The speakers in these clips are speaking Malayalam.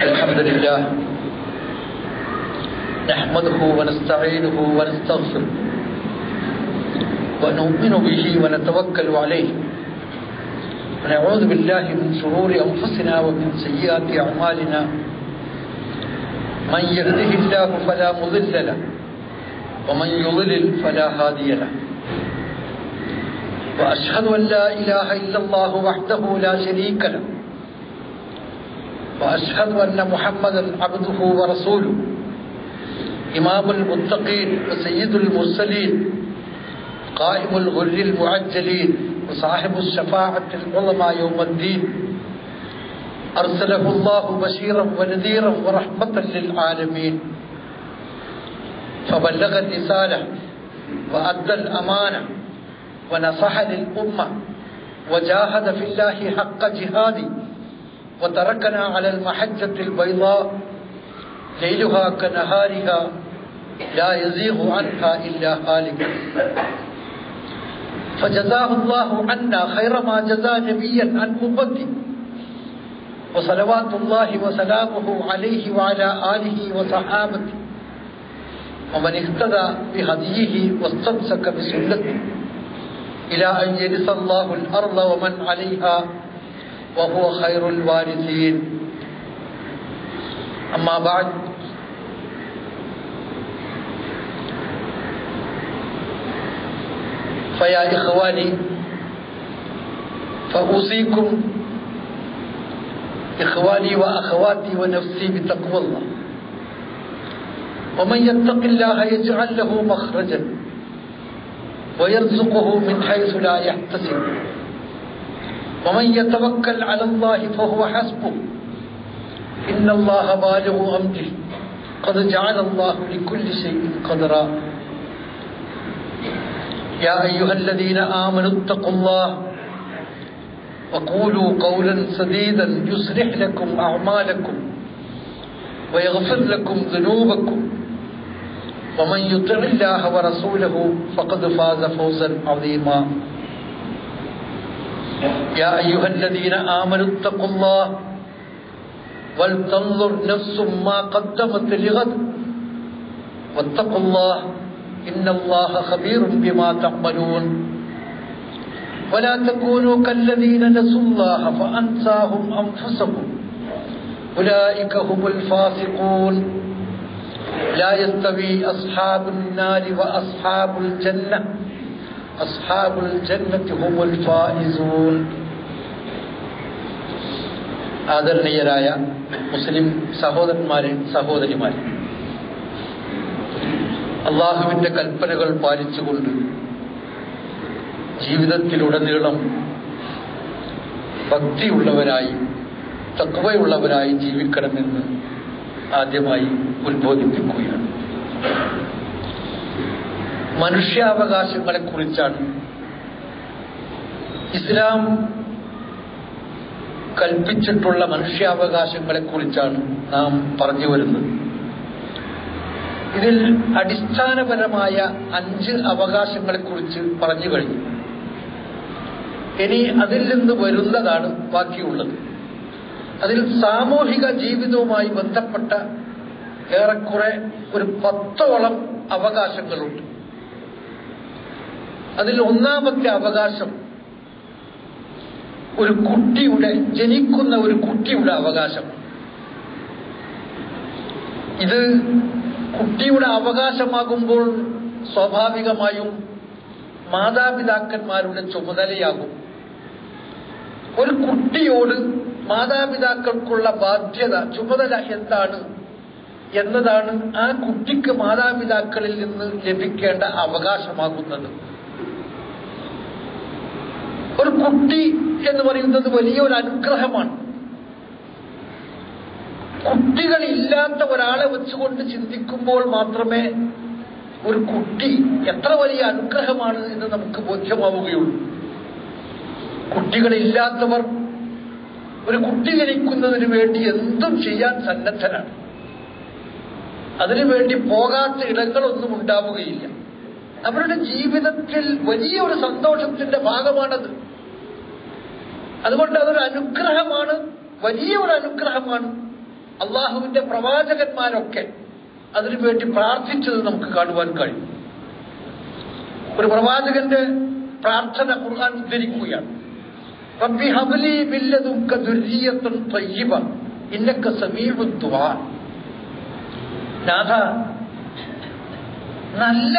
الحمد لله نحمده ونستعينه ونستغفره ونؤمن به ونتوكل عليه ونعوذ بالله من شرور أنفسنا ومن سيئات أعمالنا من يهده الله فلا مضل له ومن يضلل فلا هادي له وأشهد أن لا إله إلا الله وحده لا شريك له وأشهد أن محمدا عبده ورسوله إمام المتقين وسيد المرسلين قائم الغر المعجلين وصاحب الشفاعة العظمى يوم الدين أرسله الله بشيرا ونذيرا ورحمة للعالمين فبلغ الرسالة وأدى الأمانة ونصح للأمة وجاهد في الله حق جهاده وتركنا على المحجة البيضاء ليلها كنهارها لا يزيغ عنها إلا هالك فجزاه الله عنا خير ما جزى نبيا عن أمته وصلوات الله وسلامه عليه وعلى آله وصحابته ومن اهتدى بهديه واستمسك بسنته إلى أن يرث الله الأرض ومن عليها وهو خير الوارثين أما بعد فيا إخواني فأوصيكم إخواني وأخواتي ونفسي بتقوى الله ومن يتق الله يجعل له مخرجا ويرزقه من حيث لا يحتسب ومن يتوكل على الله فهو حسبه إن الله بالغ أمره قد جعل الله لكل شيء قدرا يا أيها الذين آمنوا اتقوا الله وقولوا قولا سديدا يصلح لكم أعمالكم ويغفر لكم ذنوبكم ومن يطع الله ورسوله فقد فاز فوزا عظيما يا أيها الذين آمنوا اتقوا الله ولتنظر نفس ما قدمت لغد واتقوا الله إن الله خبير بما تعملون ولا تكونوا كالذين نسوا الله فأنساهم أنفسهم أولئك هم الفاسقون لا يستوي أصحاب النار وأصحاب الجنة أصحاب الجنة هم الفائزون ആദരണീയരായ മുസ്ലിം സഹോദരന്മാരെ സഹോദരിമാരെ അള്ളാഹുവിൻ്റെ കൽപ്പനകൾ പാലിച്ചുകൊണ്ട് ജീവിതത്തിലുടനീളം ഭക്തിയുള്ളവരായി തക്വയുള്ളവരായി ജീവിക്കണമെന്ന് ആദ്യമായി ഉത്ബോധിപ്പിക്കുകയാണ് മനുഷ്യാവകാശങ്ങളെക്കുറിച്ചാണ് ഇസ്ലാം കൽപ്പിച്ചിട്ടുള്ള മനുഷ്യാവകാശങ്ങളെക്കുറിച്ചാണ് നാം പറഞ്ഞു വരുന്നത് ഇതിൽ അടിസ്ഥാനപരമായ അഞ്ച് അവകാശങ്ങളെക്കുറിച്ച് പറഞ്ഞു കഴിഞ്ഞു ഇനി അതിൽ നിന്ന് വരുന്നതാണ് ബാക്കിയുള്ളത് അതിൽ സാമൂഹിക ജീവിതവുമായി ബന്ധപ്പെട്ട ഏറെക്കുറെ ഒരു പത്തോളം അവകാശങ്ങളുണ്ട് അതിൽ ഒന്നാമത്തെ അവകാശം ഒരു കുട്ടിയുടെ ജനിക്കുന്ന ഒരു കുട്ടിയുടെ അവകാശം ഇത് കുട്ടിയുടെ അവകാശമാകുമ്പോൾ സ്വാഭാവികമായും മാതാപിതാക്കന്മാരുടെ ചുമതലയാകും ഒരു കുട്ടിയോട് മാതാപിതാക്കൾക്കുള്ള ബാധ്യത ചുമതല എന്താണ് എന്നതാണ് ആ കുട്ടിക്ക് മാതാപിതാക്കളിൽ നിന്ന് ലഭിക്കേണ്ട അവകാശമാകുന്നത് ഒരു കുട്ടി എന്ന് പറയുന്നത് വലിയൊരു അനുഗ്രഹമാണ് കുട്ടികളില്ലാത്ത ഒരാളെ വെച്ചുകൊണ്ട് ചിന്തിക്കുമ്പോൾ മാത്രമേ ഒരു കുട്ടി എത്ര വലിയ അനുഗ്രഹമാണ് എന്ന് നമുക്ക് ബോധ്യമാവുകയുള്ളൂ കുട്ടികളില്ലാത്തവർ ഒരു കുട്ടി ജനിക്കുന്നതിന് വേണ്ടി എന്തും ചെയ്യാൻ സന്നദ്ധരാണ് അതിനുവേണ്ടി പോകാത്ത ഇടങ്ങളൊന്നും ഉണ്ടാവുകയില്ല അവരുടെ ജീവിതത്തിൽ വലിയ ഒരു സന്തോഷത്തിന്റെ ഭാഗമാണത് അതുകൊണ്ട് അതൊരു അനുഗ്രഹമാണ് വലിയ ഒരു അനുഗ്രഹമാണ് അള്ളാഹുവിന്റെ പ്രവാചകന്മാരൊക്കെ അതിനുവേണ്ടി പ്രാർത്ഥിച്ചത് നമുക്ക് കാണുവാൻ കഴിയും ഒരു പ്രവാചകന്റെ പ്രാർത്ഥന ഖുർആൻ ഉദ്ധരിക്കുകയാണ് റബ്ബി ഹബ്ലി ബില്ലദുക ദുർരിയത്തൻ തയ്യിബ ഇന്നക സമീഉ ദുആ നാഥ നല്ല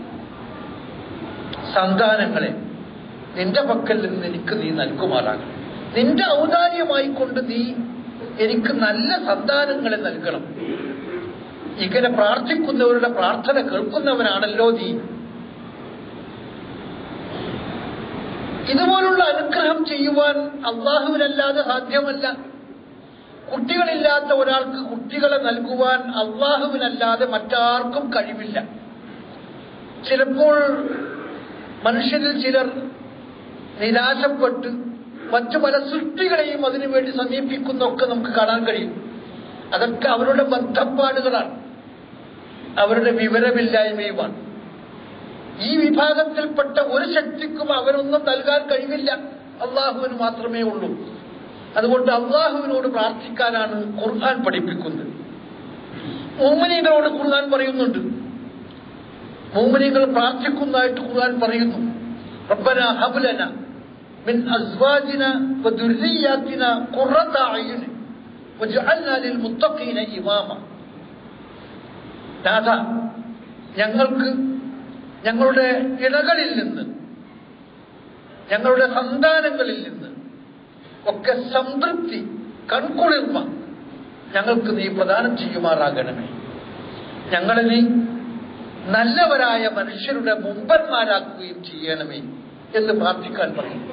സന്താനങ്ങളെ നിന്റെ പക്കൽ നിന്ന് എനിക്ക് നീ നൽകുമാറാകണം നിന്റെ ഔദാര്യമായി കൊണ്ട് നീ എനിക്ക് നല്ല സന്താനങ്ങളെ നൽകണം ഇങ്ങനെ പ്രാർത്ഥിക്കുന്നവരുടെ പ്രാർത്ഥന കേൾക്കുന്നവനാണല്ലോ നീ ഇതുപോലുള്ള അനുഗ്രഹം ചെയ്യുവാൻ അള്ളാഹുവിനല്ലാതെ സാധ്യമല്ല കുട്ടികളില്ലാത്ത ഒരാൾക്ക് കുട്ടികളെ നൽകുവാൻ അള്ളാഹുവിനല്ലാതെ മറ്റാർക്കും കഴിവില്ല ചിലപ്പോൾ മനുഷ്യരിൽ ചിലർ നിരാശപ്പെട്ട് മറ്റു പല സൃഷ്ടികളെയും അതിനുവേണ്ടി സമീപിക്കുന്നൊക്കെ നമുക്ക് കാണാൻ കഴിയും അതൊക്കെ അവരുടെ ബന്ധപ്പാടുകളാണ് അവരുടെ വിവരമില്ലായ്മയുമാണ് ഈ വിഭാഗത്തിൽപ്പെട്ട ഒരു ശക്തിക്കും അവരൊന്നും നൽകാൻ കഴിവില്ല അള്ളാഹുവിന് മാത്രമേ ഉള്ളൂ അതുകൊണ്ട് അള്ളാഹുവിനോട് പ്രാർത്ഥിക്കാനാണ് ഖുർആൻ പഠിപ്പിക്കുന്നത് മോമിനികളോട് ഖുർആൻ പറയുന്നുണ്ട് മോമിനികൾ പ്രാർത്ഥിക്കുന്നതായിട്ട് ഖുർആൻ പറയുന്നു റബ്ബന ഹബ്ലന മിൻ അസ്വാജിന വദുർരിയാത്തിന ഖുറത അയ്യുൻ വജഅൽനാ ലിൽമുത്തഖീന ഇമാമ നാഥ ഞങ്ങൾക്ക് ഞങ്ങളുടെ ഇണകളിൽ നിന്ന് ഞങ്ങളുടെ സന്താനങ്ങളിൽ നിന്ന് ഒക്കെ സംതൃപ്തി കൺകുളിർമ ഞങ്ങൾക്ക് നീ പ്രദാനം ചെയ്യുമാറാകണമേ ഞങ്ങളെ നീ നല്ലവരായ മനുഷ്യരുടെ മുമ്പന്മാരാക്കുകയും ചെയ്യണമേ എന്ന് പ്രാർത്ഥിക്കാൻ പറയുന്നു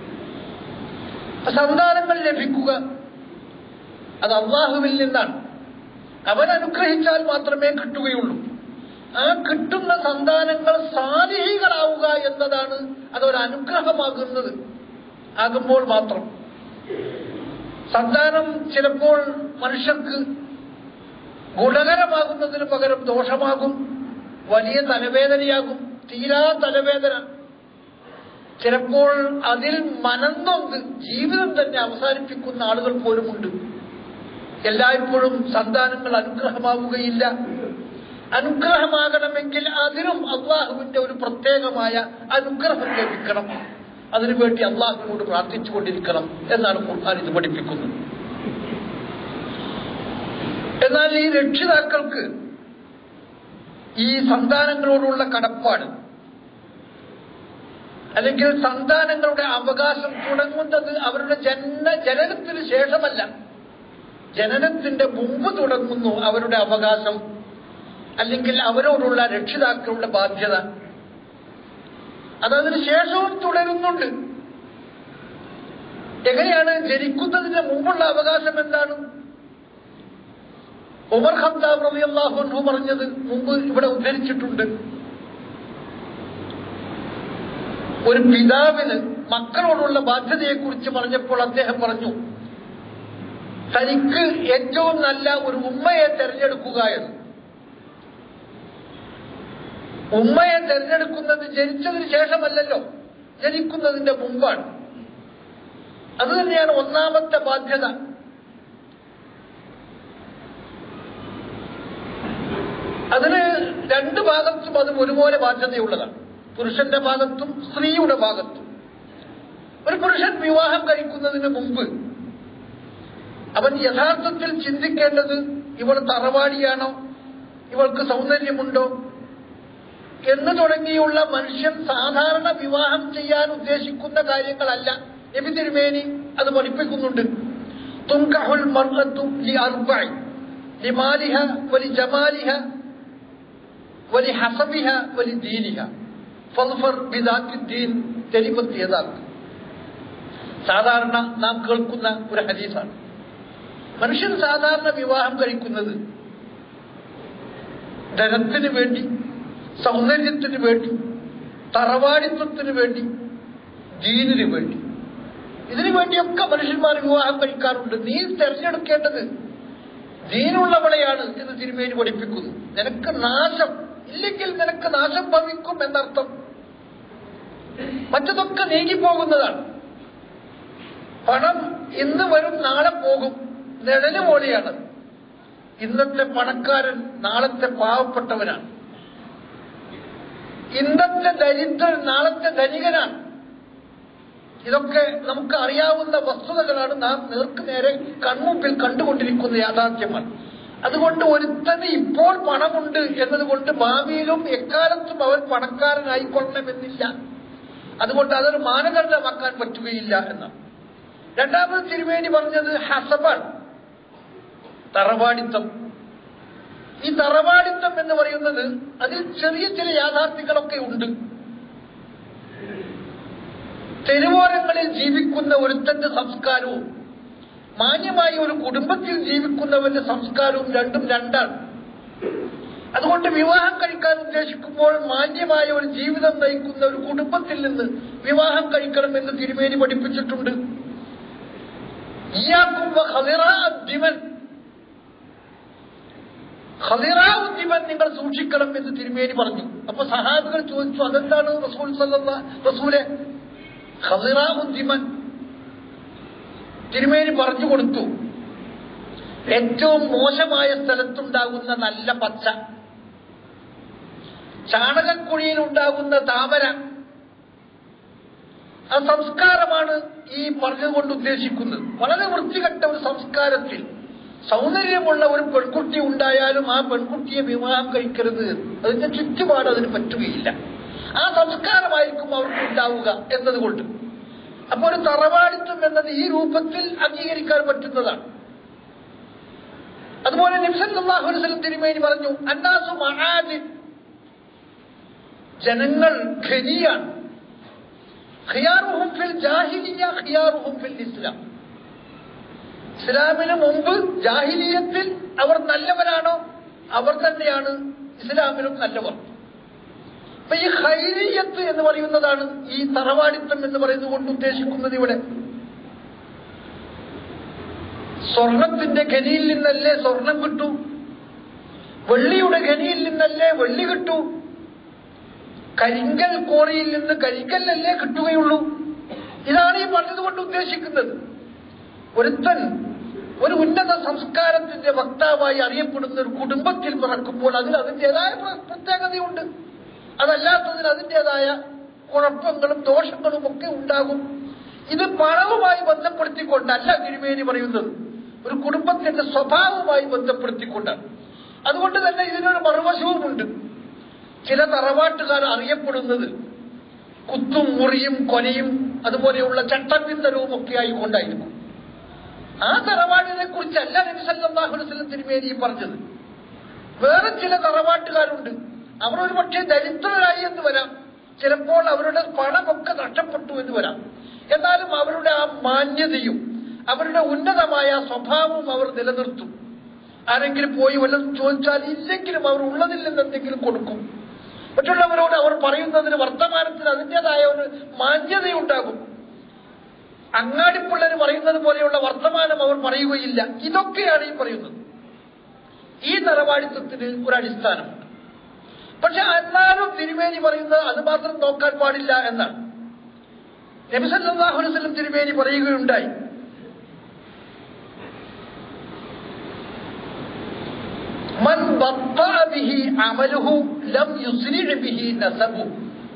സന്താനങ്ങൾ ലഭിക്കുക അത് അള്ളാഹുവിൽ നിന്നാണ് അവൻ അനുഗ്രഹിച്ചാൽ മാത്രമേ കിട്ടുകയുള്ളൂ ആ കിട്ടുന്ന സന്താനങ്ങൾ സാലിഹികളാവുക എന്നതാണ് അതൊരു അനുഗ്രഹമാകുന്നത് ആകുമ്പോൾ മാത്രം സന്താനം ചിലപ്പോൾ മനുഷ്യർക്ക് ഗുണകരമാകുന്നതിന് പകരം ദോഷമാകും വലിയ തലവേദനയാകും തീരാ തലവേദന ചിലപ്പോൾ അതിൽ മനന്നൊന്ന് ജീവിതം തന്നെ അവസാനിപ്പിക്കുന്ന ആളുകൾ പോലുമുണ്ട് എല്ലായ്പ്പോഴും സന്താനങ്ങൾ അനുഗ്രഹമാവുകയില്ല അനുഗ്രഹമാകണമെങ്കിൽ അതിനും അള്ളാഹുവിന്റെ ഒരു പ്രത്യേകമായ അനുഗ്രഹം ലഭിക്കണം അതിനുവേണ്ടി അള്ളാഹുവിനോട് പ്രാർത്ഥിച്ചുകൊണ്ടിരിക്കണം എന്നാണ് ഖുർആൻ ഇത് പഠിപ്പിക്കുന്നത് എന്നാൽ ഈ രക്ഷിതാക്കൾക്ക് ഈ സന്താനങ്ങളോടുള്ള കടപ്പാട് അല്ലെങ്കിൽ സന്താനങ്ങളുടെ അവകാശം തുടങ്ങുന്നത് അവരുടെ ജന്മ ജനനത്തിന് ശേഷമല്ല ജനനത്തിന്റെ മുമ്പ് തുടങ്ങുന്നു അവരുടെ അവകാശം അല്ലെങ്കിൽ അവരോടുള്ള രക്ഷിതാക്കളുടെ ബാധ്യത അതതിന് ശേഷവും തുടരുന്നുണ്ട് എങ്ങനെയാണ് ജനിക്കുന്നതിന് മുമ്പുള്ള അവകാശം എന്താണ് ഉമർ ഖത്താബ് റബി അള്ളാഹു പറഞ്ഞത് മുമ്പ് ഇവിടെ ഉദ്ധരിച്ചിട്ടുണ്ട് ഒരു പിതാവിന് മക്കളോടുള്ള ബാധ്യതയെക്കുറിച്ച് പറഞ്ഞപ്പോൾ അദ്ദേഹം പറഞ്ഞു തനിക്ക് ഏറ്റവും നല്ല ഒരു ഉമ്മയെ തെരഞ്ഞെടുക്കുക എന്ന് ഉമ്മയെ തെരഞ്ഞെടുക്കുന്നത് ജനിച്ചതിന് ശേഷമല്ലല്ലോ ജനിക്കുന്നതിന്റെ മുമ്പാണ് അത് തന്നെയാണ് ഒന്നാമത്തെ ബാധ്യത അതിന് രണ്ട് ഭാഗത്തും അത് ഒരുപോലെ ബാധ്യതയുള്ളതാണ് പുരുഷന്റെ ഭാഗത്തും സ്ത്രീയുടെ ഭാഗത്തും ഒരു പുരുഷൻ വിവാഹം കഴിക്കുന്നതിന് മുമ്പ് അവൻ യഥാർത്ഥത്തിൽ ചിന്തിക്കേണ്ടത് ഇവൾ തറവാടിയാണോ ഇവൾക്ക് സൗന്ദര്യമുണ്ടോ എന്ന് തുടങ്ങിയുള്ള മനുഷ്യൻ സാധാരണ വിവാഹം ചെയ്യാൻ ഉദ്ദേശിക്കുന്ന കാര്യങ്ങളല്ല നബി തിരുമേനി അത് പഠിപ്പിക്കുന്നുണ്ട് തുങ്കഹുൽ മർഅത്തു ലി അർബഇ ലിമാലിഹ വലി ജമാലിഹ വലി ഹസബിഹ വലി ദീനിഹ ഫൽഫർ ബിദാത്തി ദീൻ തെരിപത്തി യഥാർത്ഥ സാധാരണ നാം കേൾക്കുന്ന ഒരു ഹദീസാണ് മനുഷ്യൻ സാധാരണ വിവാഹം കഴിക്കുന്നത് ധനത്തിന് വേണ്ടി സൗന്ദര്യത്തിന് വേണ്ടി തറവാടിത്വത്തിന് വേണ്ടി ദീനിന് വേണ്ടി ഇതിനു വേണ്ടിയൊക്കെ മനുഷ്യന്മാർ വിവാഹം കഴിക്കാറുണ്ട് നീ തെരഞ്ഞെടുക്കേണ്ടത് ദീനുള്ളവളെയാണ് എന്ന് തിരുമേനി പഠിപ്പിക്കുന്നു നിനക്ക് നാശം ഇല്ലെങ്കിൽ നിനക്ക് നാശം ഭവിക്കും എന്നർത്ഥം മറ്റതൊക്കെ നീങ്ങിപ്പോകുന്നതാണ് പണം ഇന്ന് വരും നാളെ പോകും നിഴല് പോലെയാണ് ഇന്നത്തെ പണക്കാരൻ നാളത്തെ പാവപ്പെട്ടവനാണ് ഇന്നത്തെ ദരിദ്രൻ നാളത്തെ ധനികനാണ് ഇതൊക്കെ നമുക്ക് അറിയാവുന്ന വസ്തുതകളാണ് നാം നേർക്ക് നേരെ കൺമുമ്പിൽ കണ്ടുകൊണ്ടിരിക്കുന്ന യാഥാർത്ഥ്യമാണ് അതുകൊണ്ട് ഒരുത്തന് ഇപ്പോൾ പണമുണ്ട് എന്നതുകൊണ്ട് ഭാവിയിലും എക്കാലത്തും അവൻ പണക്കാരനായിക്കൊള്ളണമെന്നില്ല അതുകൊണ്ട് അതൊരു മാനദണ്ഡമാക്കാൻ പറ്റുകയില്ല എന്നാണ് രണ്ടാമത് തിരുവേണി പറഞ്ഞത് ഹസബാണ് തറവാടിത്തം ഈ തറവാടിത്തം എന്ന് പറയുന്നത് അതിൽ ചെറിയ ചില യാഥാർത്ഥ്യങ്ങളൊക്കെ ഉണ്ട് തെരുവോരങ്ങളിൽ ജീവിക്കുന്ന ഒരുത്തന്റെ സംസ്കാരവും മാന്യമായ ഒരു കുടുംബത്തിൽ ജീവിക്കുന്നവന്റെ സംസ്കാരവും രണ്ടും രണ്ടാണ് അതുകൊണ്ട് വിവാഹം കഴിക്കാൻ ഉദ്ദേശിക്കുമ്പോൾ മാന്യമായ ഒരു ജീവിതം നയിക്കുന്ന ഒരു കുടുംബത്തിൽ നിന്ന് വിവാഹം കഴിക്കണമെന്ന് തിരുമേനി പഠിപ്പിച്ചിട്ടുണ്ട് ഇയാക്കും ഹദിറാദ്ദിമൻ ഹദിറാവുദ്ദിമൻ നിങ്ങൾ സൂക്ഷിക്കണം എന്ന് തിരുമേനി പറഞ്ഞു അപ്പൊ സഹാബികൾ ചോദിച്ചു അതെന്താണ് റസൂൽ സല്ലല്ല റസൂലെ ഹദിറാവുദ്ദിമൻ തിരുമേനി പറഞ്ഞു കൊടുത്തു ഏറ്റവും മോശമായ സ്ഥലത്തുണ്ടാകുന്ന നല്ല പച്ച ചാണകക്കുഴിയിൽ ഉണ്ടാകുന്ന താമര ആ സംസ്കാരമാണ് ഈ പറഞ്ഞതുകൊണ്ട് ഉദ്ദേശിക്കുന്നത് വളരെ വൃത്തികെട്ട ഒരു സംസ്കാരത്തിൽ സൗന്ദര്യമുള്ള ഒരു പെൺകുട്ടി ഉണ്ടായാലും ആ പെൺകുട്ടിയെ വിവാഹം കഴിക്കരുത് അതിന്റെ ചുറ്റുപാട് അതിന് പറ്റുകയില്ല ആ സംസ്കാരമായിരിക്കും അവർക്ക് ഉണ്ടാവുക എന്നതുകൊണ്ട് അപ്പോൾ ഒരു തറവാടിത്വം എന്നത് ഈ രൂപത്തിൽ അംഗീകരിക്കാൻ പറ്റുന്നതാണ് അതുപോലെ നിമിഷല്ലാഹു വസ്ലം തിരുമേനി പറഞ്ഞു അന്നാസു മഹാദിൻ ജനങ്ങൾ ഖനിയാണ് ഖിയാറുഹും ഫിൽ ജാഹിലിയ ഖിയാറുഹും ഫിൽ ഇസ്ലാം ഇസ്ലാമിന് മുമ്പ് ജാഹിലിയത്തിൽ അവർ നല്ലവരാണോ അവർ തന്നെയാണ് ഇസ്ലാമിലും നല്ലവർ അപ്പൊ ഈ ഹൈരിയത്ത് എന്ന് പറയുന്നതാണ് ഈ തറവാടിത്തം എന്ന് പറയുന്നത് കൊണ്ട് ഉദ്ദേശിക്കുന്നത് ഇവിടെ സ്വർണത്തിന്റെ ഖനിയിൽ നിന്നല്ലേ സ്വർണം കിട്ടൂ വെള്ളിയുടെ ഖനിയിൽ നിന്നല്ലേ വെള്ളി കിട്ടൂ കരിങ്കൽ കോറിയിൽ നിന്ന് കരിങ്കല്ലല്ലേ കിട്ടുകയുള്ളൂ ഇതാണ് ഈ പറഞ്ഞതുകൊണ്ട് ഉദ്ദേശിക്കുന്നത് ഒരുത്തൻ ഒരു ഉന്നത സംസ്കാരത്തിന്റെ വക്താവായി അറിയപ്പെടുന്ന ഒരു കുടുംബത്തിൽ പിറക്കുമ്പോൾ അതിന് അതിൻ്റെതായ പ്രത്യേകതയുണ്ട് അതല്ലാത്തതിന് അതിൻ്റെതായ കുഴപ്പങ്ങളും ദോഷങ്ങളും ഒക്കെ ഉണ്ടാകും ഇത് പണവുമായി ബന്ധപ്പെടുത്തിക്കൊണ്ടല്ല തിരുമേനി പറയുന്നത് ഒരു കുടുംബത്തിന്റെ സ്വഭാവവുമായി ബന്ധപ്പെടുത്തിക്കൊണ്ടാണ് അതുകൊണ്ട് തന്നെ ഇതിനൊരു മറുവശവുമുണ്ട് ചില തറവാട്ടുകാർ അറിയപ്പെടുന്നത് കുത്തും മുറിയും കൊലയും അതുപോലെയുള്ള ചട്ടപ്പിന്തരവും ഒക്കെ ആയിക്കൊണ്ടായിരിക്കും ആ തറവാടിനെ കുറിച്ചല്ല നബിസല്ലാഹുലം തിരുമേനി പറഞ്ഞത് വേറെ ചില തറവാട്ടുകാരുണ്ട് അവർ ഒരു പക്ഷേ ദരിദ്രരായി എന്ന് വരാം ചിലപ്പോൾ അവരുടെ പണമൊക്കെ നഷ്ടപ്പെട്ടു എന്ന് വരാം എന്നാലും അവരുടെ ആ മാന്യതയും അവരുടെ ഉന്നതമായ സ്വഭാവവും അവർ നിലനിർത്തും ആരെങ്കിലും പോയി വല്ലതും ചോദിച്ചാൽ ഇല്ലെങ്കിലും അവർ ഉള്ളതിൽ നിന്ന് എന്തെങ്കിലും കൊടുക്കും മറ്റുള്ളവരോട് അവർ പറയുന്നതിന് വർത്തമാനത്തിന് അതിൻ്റെതായ ഒരു മാന്യതയുണ്ടാകും അങ്ങാടിപ്പിള്ളര് പറയുന്നത് പോലെയുള്ള വർത്തമാനം അവർ പറയുകയില്ല ഇതൊക്കെയാണ് ഈ പറയുന്നത് ഈ നിലപാടിത്വത്തിന് ഒരു അടിസ്ഥാനമുണ്ട് പക്ഷെ എന്നാലും തിരുമേനി പറയുന്നത് അത് മാത്രം നോക്കാൻ പാടില്ല എന്നാണ് നബിസല്ലാഹുലം തിരുമേനി പറയുകയുണ്ടായി മൻ ബിഹി അമലുഹു ലം യുസ്രി ബിഹി നസബു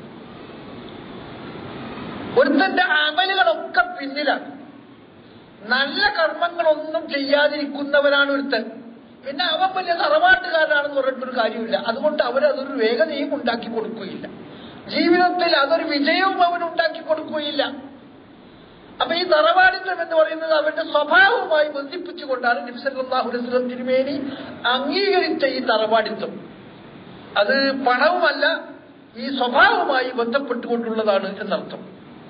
ഒരുത്തന്റെ അമലുകളൊക്കെ പിന്നിലാണ് നല്ല കർമ്മങ്ങളൊന്നും ചെയ്യാതിരിക്കുന്നവനാണ് ഒരുത്തൻ പിന്നെ അവൻ വലിയ തറവാട്ടുകാരനാണെന്ന് പറഞ്ഞിട്ടൊരു കാര്യമില്ല അതുകൊണ്ട് അവരതൊരു വേഗതയും ഉണ്ടാക്കി കൊടുക്കുകയില്ല ജീവിതത്തിൽ അതൊരു വിജയവും അവൻ ഉണ്ടാക്കി കൊടുക്കുകയില്ല അപ്പൊ ഈ തറവാടിത്തം എന്ന് പറയുന്നത് അവന്റെ സ്വഭാവവുമായി ബന്ധിപ്പിച്ചുകൊണ്ടാണ് നിബ്സല്ലാഹുലം തിരുമേനി അംഗീകരിച്ച ഈ തറവാടിത്തം അത് പണവുമല്ല ഈ സ്വഭാവവുമായി ബന്ധപ്പെട്ടുകൊണ്ടുള്ളതാണ് എന്നർത്ഥം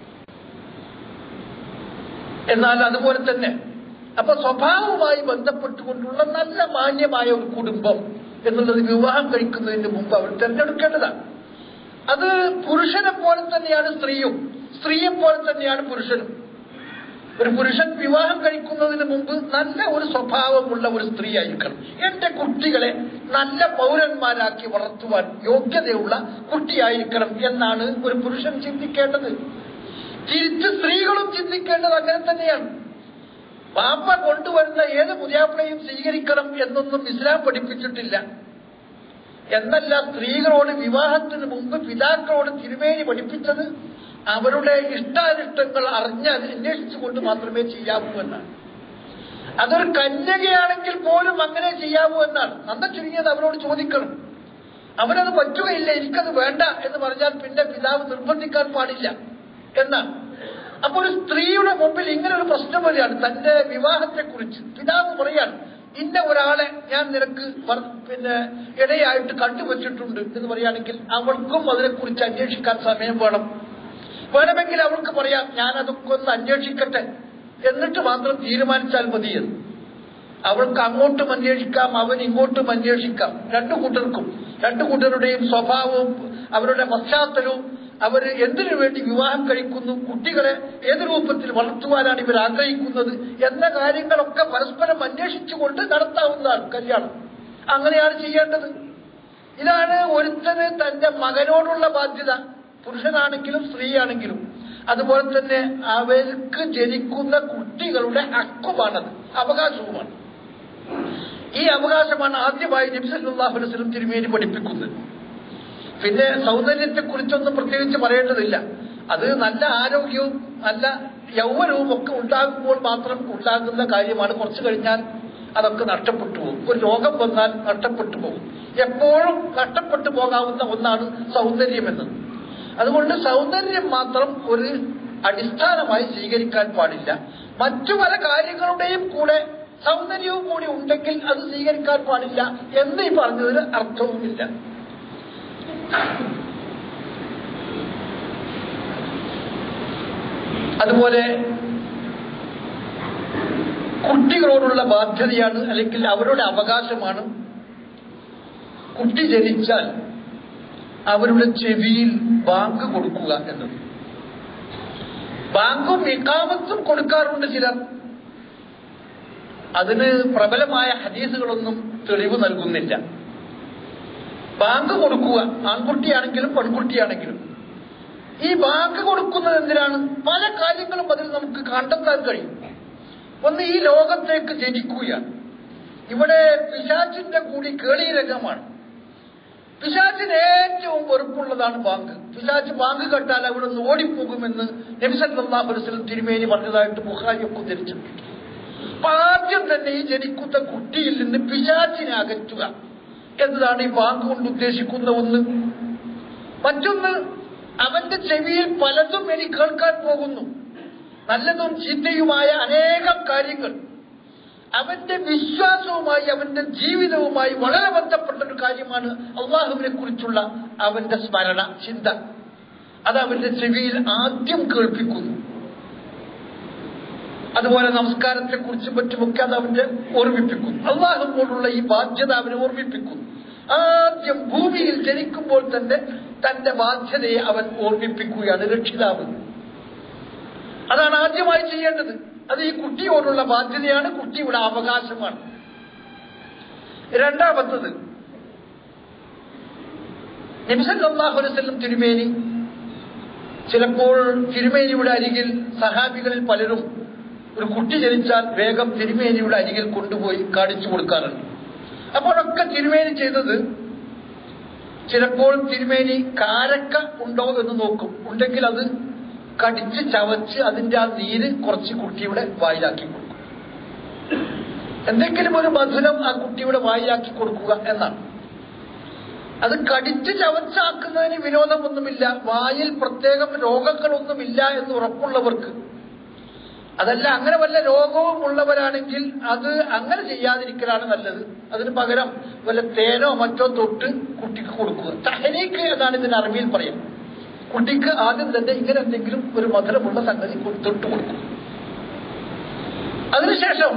എന്നാൽ അതുപോലെ തന്നെ അപ്പൊ സ്വഭാവവുമായി ബന്ധപ്പെട്ടുകൊണ്ടുള്ള നല്ല മാന്യമായ ഒരു കുടുംബം എന്നുള്ളത് വിവാഹം കഴിക്കുന്നതിന് മുമ്പ് അവർ തിരഞ്ഞെടുക്കേണ്ടതാണ് അത് പുരുഷനെ പോലെ തന്നെയാണ് സ്ത്രീയും സ്ത്രീയെ പോലെ തന്നെയാണ് പുരുഷനും ഒരു പുരുഷൻ വിവാഹം കഴിക്കുന്നതിന് മുമ്പ് നല്ല ഒരു സ്വഭാവമുള്ള ഒരു സ്ത്രീ ആയിരിക്കണം എന്റെ കുട്ടികളെ നല്ല പൗരന്മാരാക്കി വളർത്തുവാൻ യോഗ്യതയുള്ള കുട്ടിയായിരിക്കണം എന്നാണ് ഒരു പുരുഷൻ ചിന്തിക്കേണ്ടത് തിരിച്ച് സ്ത്രീകളും ചിന്തിക്കേണ്ടത് അങ്ങനെ തന്നെയാണ് പാപ്പ കൊണ്ടുവരുന്ന ഏത് പുതിയാപ്പിളയും സ്വീകരിക്കണം എന്നൊന്നും ഇസ്ലാം പഠിപ്പിച്ചിട്ടില്ല എന്നല്ല സ്ത്രീകളോട് വിവാഹത്തിന് മുമ്പ് പിതാക്കളോട് തിരുമേനി പഠിപ്പിച്ചത് അവരുടെ ഇഷ്ടാനിഷ്ടങ്ങൾ അറിഞ്ഞ് അന്വേഷിച്ചുകൊണ്ട് മാത്രമേ ചെയ്യാവൂ എന്നാണ് അതൊരു കന്യകയാണെങ്കിൽ പോലും അങ്ങനെ ചെയ്യാവൂ എന്നാണ് നന്ന ചുരുങ്ങിയത് അവരോട് ചോദിക്കണം അവരത് പറ്റുകയില്ല എനിക്കത് വേണ്ട എന്ന് പറഞ്ഞാൽ പിന്നെ പിതാവ് നിർബന്ധിക്കാൻ പാടില്ല എന്നാണ് അപ്പൊ ഒരു സ്ത്രീയുടെ മുമ്പിൽ ഇങ്ങനെ ഒരു പ്രശ്നം വരികയാണ് തന്റെ വിവാഹത്തെക്കുറിച്ച് പിതാവ് പറയാണ് ഇന്ന ഒരാളെ ഞാൻ നിനക്ക് വർ- പിന്നെ ഇടയായിട്ട് കണ്ടുവച്ചിട്ടുണ്ട് എന്ന് പറയുകയാണെങ്കിൽ അവൾക്കും അതിനെക്കുറിച്ച് അന്വേഷിക്കാൻ സമയം വേണം വേണമെങ്കിൽ അവൾക്ക് പറയാം ഞാൻ അതൊക്കെ ഒന്ന് അന്വേഷിക്കട്ടെ എന്നിട്ട് മാത്രം തീരുമാനിച്ചാൽ മതിയെന്ന് അവൾക്ക് അങ്ങോട്ടും അന്വേഷിക്കാം അവൻ ഇങ്ങോട്ടും അന്വേഷിക്കാം രണ്ടു കൂട്ടർക്കും രണ്ടു കൂട്ടരുടെയും സ്വഭാവവും അവരുടെ പശ്ചാത്തലവും അവർ എന്തിനു വേണ്ടി വിവാഹം കഴിക്കുന്നു കുട്ടികളെ ഏത് രൂപത്തിൽ വളർത്തുവാനാണ് ഇവർ ആഗ്രഹിക്കുന്നത് എന്ന കാര്യങ്ങളൊക്കെ പരസ്പരം അന്വേഷിച്ചുകൊണ്ട് നടത്താവുന്നതാണ് കല്യാണം അങ്ങനെയാണ് ചെയ്യേണ്ടത് ഇതാണ് ഒരുത്തന് തന്റെ മകനോടുള്ള ബാധ്യത പുരുഷനാണെങ്കിലും സ്ത്രീയാണെങ്കിലും അതുപോലെ തന്നെ അവർക്ക് ജനിക്കുന്ന കുട്ടികളുടെ ഹക്കുമാണത് അവകാശവുമാണ് ഈ അവകാശമാണ് ആദ്യമായി നബ്സല്ലാഹു വസ്ലം തിരുമേനി പഠിപ്പിക്കുന്നത് പിന്നെ സൗന്ദര്യത്തെ കുറിച്ചൊന്നും പ്രത്യേകിച്ച് പറയേണ്ടതില്ല അത് നല്ല ആരോഗ്യവും നല്ല യൗവനവും ഒക്കെ ഉണ്ടാകുമ്പോൾ മാത്രം ഉണ്ടാകുന്ന കാര്യമാണ് കുറച്ചു കഴിഞ്ഞാൽ അതൊക്കെ നഷ്ടപ്പെട്ടു പോകും ഒരു രോഗം വന്നാൽ നഷ്ടപ്പെട്ടു പോകും എപ്പോഴും നഷ്ടപ്പെട്ടു പോകാവുന്ന ഒന്നാണ് സൗന്ദര്യം എന്നത് അതുകൊണ്ട് സൗന്ദര്യം മാത്രം ഒരു അടിസ്ഥാനമായി സ്വീകരിക്കാൻ പാടില്ല മറ്റു പല കാര്യങ്ങളുടെയും കൂടെ സൗന്ദര്യവും കൂടി ഉണ്ടെങ്കിൽ അത് സ്വീകരിക്കാൻ പാടില്ല എന്ന് ഈ പറഞ്ഞതിന് അർത്ഥവുമില്ല അതുപോലെ കുട്ടികളോടുള്ള ബാധ്യതയാണ് അല്ലെങ്കിൽ അവരുടെ അവകാശമാണ് കുട്ടി ജനിച്ചാൽ അവരുടെ ചെവിയിൽ ബാങ്ക് കൊടുക്കുക എന്നത് ബാങ്കും ഇക്കാമത്തും കൊടുക്കാറുണ്ട് ചിലർ അതിന് പ്രബലമായ ഹദീസുകളൊന്നും തെളിവ് നൽകുന്നില്ല ബാങ്ക് കൊടുക്കുക ആൺകുട്ടിയാണെങ്കിലും പെൺകുട്ടിയാണെങ്കിലും ഈ ബാങ്ക് കൊടുക്കുന്നത് എന്തിനാണ് പല കാര്യങ്ങളും അതിൽ നമുക്ക് കണ്ടെത്താൻ കഴിയും ഒന്ന് ഈ ലോകത്തേക്ക് ജനിക്കുകയാണ് ഇവിടെ പിശാച്ചിന്റെ കൂടി കേളീരകമാണ് പിശാച്ചിന് ഏറ്റവും വെറുപ്പുള്ളതാണ് ബാങ്ക് പിശാച്ച് ബാങ്ക് കണ്ടാൽ അവിടെ നിന്ന് ഓടിപ്പോകുമെന്ന് നബിസല്ലാഹുലം തിരുമേനി പറഞ്ഞതായിട്ട് ബുഹാരിയൊക്കെ ഉദ്ധരിച്ചിട്ടുണ്ട് അപ്പൊ ആദ്യം തന്നെ ഈ ജനിക്കുന്ന കുട്ടിയിൽ നിന്ന് പിശാച്ചിനെ അകറ്റുക എന്നതാണ് ഈ ബാങ്ക് കൊണ്ട് ഉദ്ദേശിക്കുന്ന ഒന്ന് മറ്റൊന്ന് അവന്റെ ചെവിയിൽ പലതും ഇനി കേൾക്കാൻ പോകുന്നു നല്ലതും ചീത്തയുമായ അനേകം കാര്യങ്ങൾ അവന്റെ വിശ്വാസവുമായി അവന്റെ ജീവിതവുമായി വളരെ ബന്ധപ്പെട്ട ഒരു കാര്യമാണ് അള്ളാഹുവിനെ കുറിച്ചുള്ള അവന്റെ സ്മരണ ചിന്ത അത് അവന്റെ ചെവിയിൽ ആദ്യം കേൾപ്പിക്കുന്നു അതുപോലെ നമസ്കാരത്തെ കുറിച്ചും മറ്റുമൊക്കെ അത് അവന്റെ ഓർമ്മിപ്പിക്കുന്നു അള്ളാഹുവോടുള്ള ഈ ബാധ്യത അവനെ ഓർമ്മിപ്പിക്കുന്നു ആദ്യം ഭൂമിയിൽ ജനിക്കുമ്പോൾ തന്നെ തന്റെ ബാധ്യതയെ അവൻ ഓർമ്മിപ്പിക്കുകയാണ് രക്ഷിതാവ് അതാണ് ആദ്യമായി ചെയ്യേണ്ടത് അത് ഈ കുട്ടിയോടുള്ള ബാധ്യതയാണ് കുട്ടിയുടെ അവകാശമാണ് രണ്ടാമത്തത് നിമിഷല്ലാഹുലം തിരുമേനി ചിലപ്പോൾ തിരുമേനിയുടെ അരികിൽ സഹാബികളിൽ പലരും ഒരു കുട്ടി ജനിച്ചാൽ വേഗം തിരുമേനിയുടെ അരികിൽ കൊണ്ടുപോയി കാണിച്ചു കൊടുക്കാറുണ്ട് അപ്പോഴൊക്കെ തിരുമേനി ചെയ്തത് ചിലപ്പോൾ തിരുമേനി കാരക്ക ഉണ്ടോ എന്ന് നോക്കും ഉണ്ടെങ്കിൽ അത് കടിച്ച് ചവച്ച് അതിന്റെ ആ നീര് കുറച്ച് കുട്ടിയുടെ വായിലാക്കി കൊടുക്കും എന്തെങ്കിലും ഒരു മധുരം ആ കുട്ടിയുടെ വായിലാക്കി കൊടുക്കുക എന്നാണ് അത് കടിച്ച് ചവച്ചാക്കുന്നതിന് വിനോദമൊന്നുമില്ല വായിൽ പ്രത്യേകം രോഗങ്ങളൊന്നുമില്ല എന്ന് ഉറപ്പുള്ളവർക്ക് അതല്ല അങ്ങനെ വല്ല രോഗവും ഉള്ളവരാണെങ്കിൽ അത് അങ്ങനെ ചെയ്യാതിരിക്കലാണ് നല്ലത് അതിന് പകരം വല്ല തേനോ മറ്റോ തൊട്ട് കുട്ടിക്ക് കൊടുക്കുക തഹനീക്ക് എന്നാണ് ഇതിന് അറബിയിൽ പറയാം കുട്ടിക്ക് ആദ്യം തന്നെ ഇങ്ങനെ എന്തെങ്കിലും ഒരു മധുരമുള്ള സംഗതി കൊ- തൊട്ട് കൊടുക്കും അതിനുശേഷം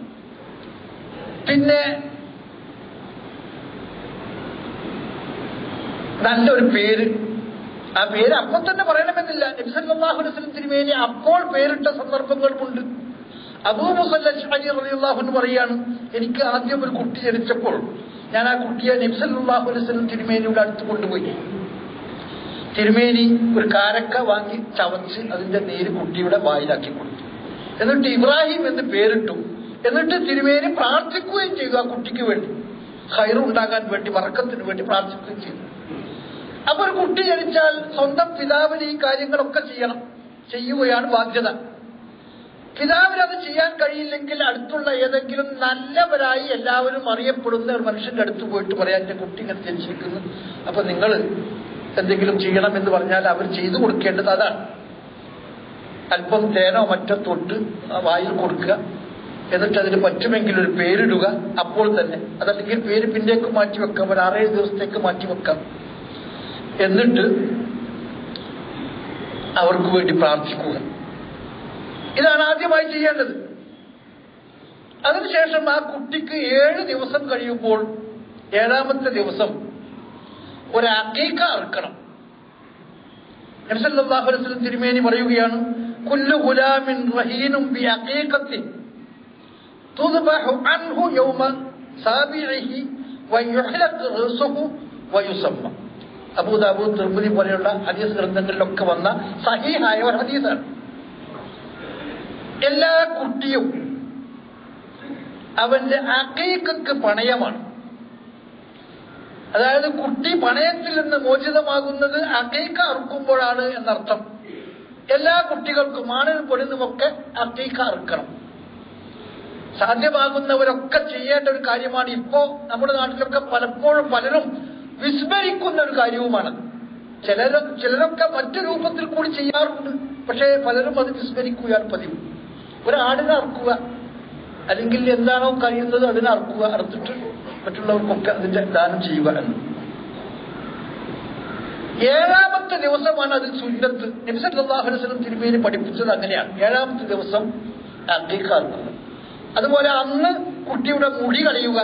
പിന്നെ നല്ലൊരു പേര് ആ പേര് അപ്പോൾ തന്നെ പറയണമെന്നില്ല നബിസല്ലാഹുലം തിരുമേനി അപ്പോൾ പേരിട്ട സന്ദർഭങ്ങളുമുണ്ട് അബൂ മുസല്ലി റളിയല്ലാഹു പറയാണ് എനിക്ക് ആദ്യം ഒരു കുട്ടി ജനിച്ചപ്പോൾ ഞാൻ ആ കുട്ടിയെ നബ്സല്ലാഹു അലൈവലം തിരുമേനിയുടെ അടുത്ത് കൊണ്ടുപോയി തിരുമേനി ഒരു കാരക്ക വാങ്ങി ചവച്ച് അതിന്റെ നീര് കുട്ടിയുടെ വായിലാക്കി കൊടുത്തു എന്നിട്ട് ഇബ്രാഹിം എന്ന് പേരിട്ടു എന്നിട്ട് തിരുമേനി പ്രാർത്ഥിക്കുകയും ചെയ്തു ആ കുട്ടിക്ക് വേണ്ടി ഹൈറുണ്ടാകാൻ വേണ്ടി വറക്കത്തിന് വേണ്ടി പ്രാർത്ഥിക്കുകയും ചെയ്തു അപ്പൊ ഒരു കുട്ടി ജനിച്ചാൽ സ്വന്തം പിതാവിന് ഈ കാര്യങ്ങളൊക്കെ ചെയ്യണം ചെയ്യുകയാണ് ബാധ്യത പിതാവിന് അത് ചെയ്യാൻ കഴിയില്ലെങ്കിൽ അടുത്തുള്ള ഏതെങ്കിലും നല്ലവരായി എല്ലാവരും അറിയപ്പെടുന്ന ഒരു മനുഷ്യന്റെ അടുത്ത് പോയിട്ട് പറയാൻ എന്റെ കുട്ടി ഇങ്ങനെ ജനിച്ചിരിക്കുന്നു അപ്പൊ നിങ്ങൾ എന്തെങ്കിലും ചെയ്യണം എന്ന് പറഞ്ഞാൽ അവർ ചെയ്തു കൊടുക്കേണ്ടത് അതാണ് അല്പം തേനോ മറ്റോ തൊട്ട് ആ വായിൽ കൊടുക്കുക എന്നിട്ട് അതിന് പറ്റുമെങ്കിൽ ഒരു പേരിടുക അപ്പോൾ തന്നെ അതല്ലെങ്കിൽ പേര് പിന്നേക്ക് മാറ്റി വെക്കാം ഒരു ആറേഴ് ദിവസത്തേക്ക് മാറ്റി വെക്കാം എന്നിട്ട് അവർക്ക് വേണ്ടി പ്രാർത്ഥിക്കുക ഇതാണ് ആദ്യമായി ചെയ്യേണ്ടത് അതിനുശേഷം ആ കുട്ടിക്ക് ഏഴ് ദിവസം കഴിയുമ്പോൾ ഏഴാമത്തെ ദിവസം ഒരു അക്കീക്ക അറുക്കണം നബിസല്ലാഹുലം തിരുമേനി പറയുകയാണ് കുല്ലു ഗുലാമിൻ റഹീനും ബി അക്കീക്കത്തിൻ തുദ്ബഹു അൻഹു യൗമ സാബിഇഹി വയുഹ്ലഖ് റസുഹു വയുസമ്മ അബൂദാബു തിർമിതി പോലെയുള്ള ഹദീസ് ഗ്രന്ഥങ്ങളിലൊക്കെ വന്ന സഹീഹായ ഒരു ഹദീസാണ് എല്ലാ കുട്ടിയും അവന്റെ അക്കൈക്കക്ക് പണയമാണ് അതായത് കുട്ടി പണയത്തിൽ നിന്ന് മോചിതമാകുന്നത് അക്കൈക്ക അറുക്കുമ്പോഴാണ് എന്നർത്ഥം എല്ലാ കുട്ടികൾക്കും ആണിനും പെണ്ണിനുമൊക്കെ അക്കൈക്ക അറുക്കണം സാധ്യമാകുന്നവരൊക്കെ ചെയ്യേണ്ട ഒരു കാര്യമാണ് ഇപ്പോ നമ്മുടെ നാട്ടിലൊക്കെ പലപ്പോഴും പലരും വിസ്മരിക്കുന്ന ഒരു കാര്യവുമാണ് ചിലർ ചിലരൊക്കെ മറ്റു രൂപത്തിൽ കൂടി ചെയ്യാറുണ്ട് പക്ഷേ പലരും അത് വിസ്മരിക്കുകയാണ് പതിവ് ഒരു ആടിനെ അറുക്കുക അല്ലെങ്കിൽ എന്താണോ കഴിയുന്നത് അതിനെ അറുക്കുക അറുത്തിട്ട് മറ്റുള്ളവർക്കൊക്കെ അതിന്റെ ദാനം ചെയ്യുക എന്ന് ഏഴാമത്തെ ദിവസമാണ് അതിൽ സുന്നത്ത് നബിസല്ലാഹുലം തിരുമേനി പഠിപ്പിച്ചത് അങ്ങനെയാണ് ഏഴാമത്തെ ദിവസം അക്കീക്ക അറുക്കുക അതുപോലെ അന്ന് കുട്ടിയുടെ മുടി കളയുക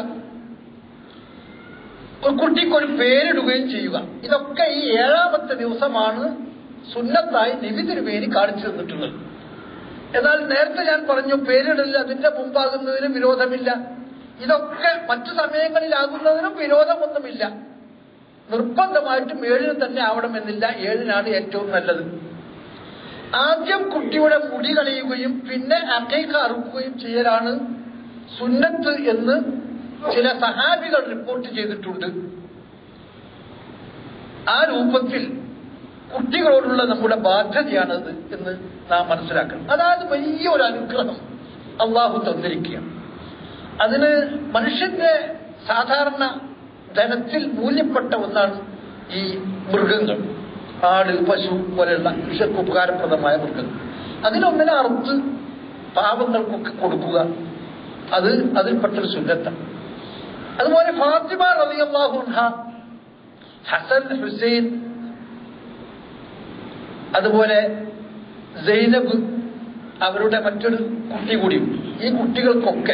ഒരു കുട്ടിക്ക് ഒരു പേരിടുകയും ചെയ്യുക ഇതൊക്കെ ഈ ഏഴാമത്തെ ദിവസമാണ് സുന്നത്തായി നബി തിരുമേനി കാണിച്ചു തന്നിട്ടുള്ളത് എന്നാൽ നേരത്തെ ഞാൻ പറഞ്ഞു പേരിടൽ അതിന്റെ മുമ്പാകുന്നതിനും വിരോധമില്ല ഇതൊക്കെ മറ്റു സമയങ്ങളിലാകുന്നതിനും വിരോധമൊന്നുമില്ല നിർബന്ധമായിട്ടും ഏഴിന് തന്നെ ആവണമെന്നില്ല ഏഴിനാണ് ഏറ്റവും നല്ലത് ആദ്യം കുട്ടിയുടെ മുടി കളയുകയും പിന്നെ അക്കൈക്ക അറുക്കുകയും ചെയ്യലാണ് സുന്നത്ത് എന്ന് ചില സഹാബികൾ റിപ്പോർട്ട് ചെയ്തിട്ടുണ്ട് ആ രൂപത്തിൽ കുട്ടികളോടുള്ള നമ്മുടെ ബാധ്യതയാണത് എന്ന് നാം മനസ്സിലാക്കണം അതായത് വലിയ ഒരു അനുഗ്രഹം അള്ളാഹു തന്നിരിക്കുകയാണ് അതിന് മനുഷ്യന്റെ സാധാരണ ധനത്തിൽ മൂല്യപ്പെട്ട ഒന്നാണ് ഈ മൃഗങ്ങൾ ആട് പശു പോലെയുള്ള കൃഷിക്ക് ഉപകാരപ്രദമായ മൃഗങ്ങൾ അതിനൊന്നിനെ അറുത്ത് പാവങ്ങൾക്കൊക്കെ കൊടുക്കുക അത് അതിൽപ്പെട്ടൊരു സുന്നത്താണ് അതുപോലെ ഫാത്തിമ റളിയല്ലാഹുൻഹ ഹസൻ ഹുസൈൻ അതുപോലെ സൈനബ് അവരുടെ മറ്റൊരു കുട്ടി കൂടിയുണ്ട് ഈ കുട്ടികൾക്കൊക്കെ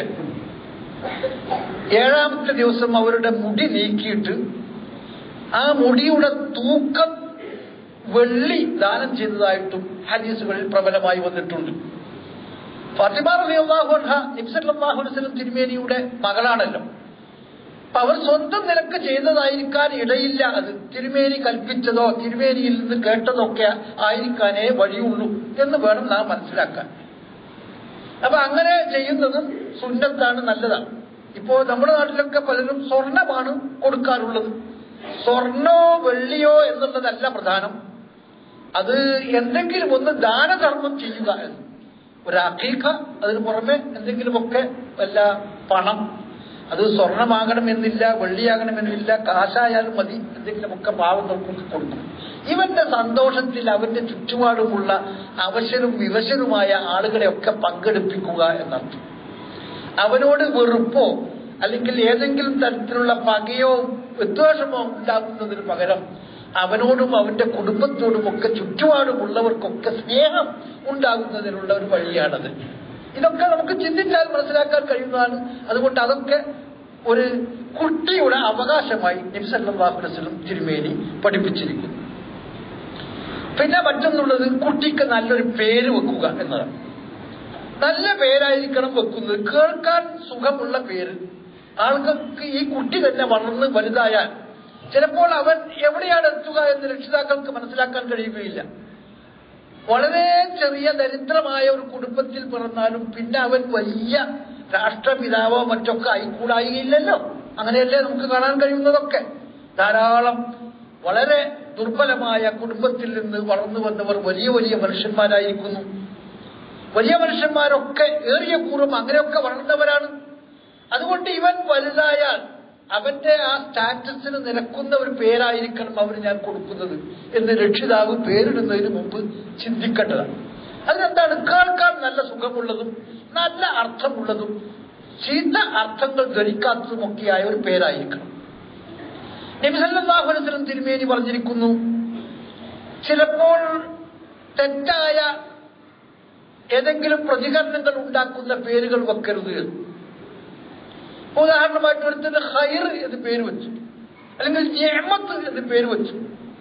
ഏഴാമത്തെ ദിവസം അവരുടെ മുടി നീക്കിയിട്ട് ആ മുടിയുടെ തൂക്കം വെള്ളി ദാനം ചെയ്തതായിട്ടും ഹദീസുകളിൽ പ്രബലമായി വന്നിട്ടുണ്ട് ഫാത്തിമ റളിയല്ലാഹുൻഹ നിബ്സല്ലാഹു വസ്ലം തിരുമേനിയുടെ മകളാണല്ലോ അപ്പൊ അവർ സ്വന്തം നിലക്ക് ചെയ്തതായിരിക്കാൻ ഇടയില്ല അത് തിരുമേനി കൽപ്പിച്ചതോ തിരുമേനിയിൽ നിന്ന് കേട്ടതോ ഒക്കെ ആയിരിക്കാനേ വഴിയുള്ളൂ എന്ന് വേണം നാം മനസ്സിലാക്കാൻ അപ്പൊ അങ്ങനെ ചെയ്യുന്നതും സുന്നത്താണ് നല്ലതാണ് ഇപ്പോ നമ്മുടെ നാട്ടിലൊക്കെ പലരും സ്വർണമാണ് കൊടുക്കാറുള്ളത് സ്വർണോ വെള്ളിയോ എന്നുള്ളതല്ല പ്രധാനം അത് എന്തെങ്കിലും ഒന്ന് ദാനധർമ്മം ചെയ്യുക എന്ന് ഒരു അഖീഖ അതിന് പുറമെ എന്തെങ്കിലുമൊക്കെ വല്ല പണം അത് സ്വർണമാകണമെന്നില്ല വെള്ളിയാകണമെന്നില്ല കാശായാലും മതി എന്തെങ്കിലുമൊക്കെ പാവങ്ങൾക്കൊക്കെ കൊടുക്കണം ഇവന്റെ സന്തോഷത്തിൽ അവന്റെ ചുറ്റുപാടുമുള്ള അവശരും വിവശരുമായ ആളുകളെയൊക്കെ പങ്കെടുപ്പിക്കുക എന്നർത്ഥം അവനോട് വെറുപ്പോ അല്ലെങ്കിൽ ഏതെങ്കിലും തരത്തിലുള്ള പകയോ വിദ്വേഷമോ ഉണ്ടാകുന്നതിന് പകരം അവനോടും അവന്റെ കുടുംബത്തോടും ഒക്കെ ചുറ്റുപാടുമുള്ളവർക്കൊക്കെ സ്നേഹം ഉണ്ടാകുന്നതിനുള്ള ഒരു വഴിയാണത് ഇതൊക്കെ നമുക്ക് ചിന്തിച്ചാൽ മനസ്സിലാക്കാൻ കഴിയുന്നതാണ് അതുകൊണ്ട് അതൊക്കെ ഒരു കുട്ടിയുടെ അവകാശമായി നിംസല്ലാഹുലസ്ലം തിരുമേനി പഠിപ്പിച്ചിരിക്കുന്നു പിന്നെ മറ്റൊന്നുള്ളത് കുട്ടിക്ക് നല്ലൊരു പേര് വെക്കുക എന്നതാണ് നല്ല പേരായിരിക്കണം വെക്കുന്നത് കേൾക്കാൻ സുഖമുള്ള പേര് ആളുകൾക്ക് ഈ കുട്ടി തന്നെ വളർന്ന് വലുതായാൽ ചിലപ്പോൾ അവൻ എവിടെയാണ് എത്തുക എന്ന് രക്ഷിതാക്കൾക്ക് മനസ്സിലാക്കാൻ കഴിയുകയില്ല വളരെ ചെറിയ ദരിദ്രമായ ഒരു കുടുംബത്തിൽ പിറന്നാലും പിന്നെ അവൻ വലിയ രാഷ്ട്രപിതാവോ മറ്റൊക്കെ ആയിക്കൂടായില്ലല്ലോ അങ്ങനെയല്ലേ നമുക്ക് കാണാൻ കഴിയുന്നതൊക്കെ ധാരാളം വളരെ ദുർബലമായ കുടുംബത്തിൽ നിന്ന് വളർന്നു വന്നവർ വലിയ വലിയ മനുഷ്യന്മാരായിരിക്കുന്നു വലിയ മനുഷ്യന്മാരൊക്കെ ഏറിയ കൂറും അങ്ങനെയൊക്കെ വളർന്നവരാണ് അതുകൊണ്ട് ഇവൻ വലുതായാൽ അവന്റെ ആ സ്റ്റാറ്റസിന് നിരക്കുന്ന ഒരു പേരായിരിക്കണം അവന് ഞാൻ കൊടുക്കുന്നത് എന്ന് രക്ഷിതാവ് പേരിടുന്നതിന് മുമ്പ് ചിന്തിക്കേണ്ടതാണ് അതിനെന്താണ് കേൾക്കാൻ നല്ല സുഖമുള്ളതും നല്ല അർത്ഥമുള്ളതും ചീത്ത അർത്ഥങ്ങൾ ധരിക്കാത്തതുമൊക്കെയായ ഒരു പേരായിരിക്കണം നബിസല്ലാഹുലം തിരുമേനി പറഞ്ഞിരിക്കുന്നു ചിലപ്പോൾ തെറ്റായ ഏതെങ്കിലും പ്രതികരണങ്ങൾ ഉണ്ടാക്കുന്ന പേരുകൾ വെക്കരുത് എന്ന് ഉദാഹരണമായിട്ട് ഒരുത്തിന് ഹൈർ എന്ന് പേര് വെച്ചു അല്ലെങ്കിൽ ഞമത്ത് എന്ന് പേര് വെച്ചു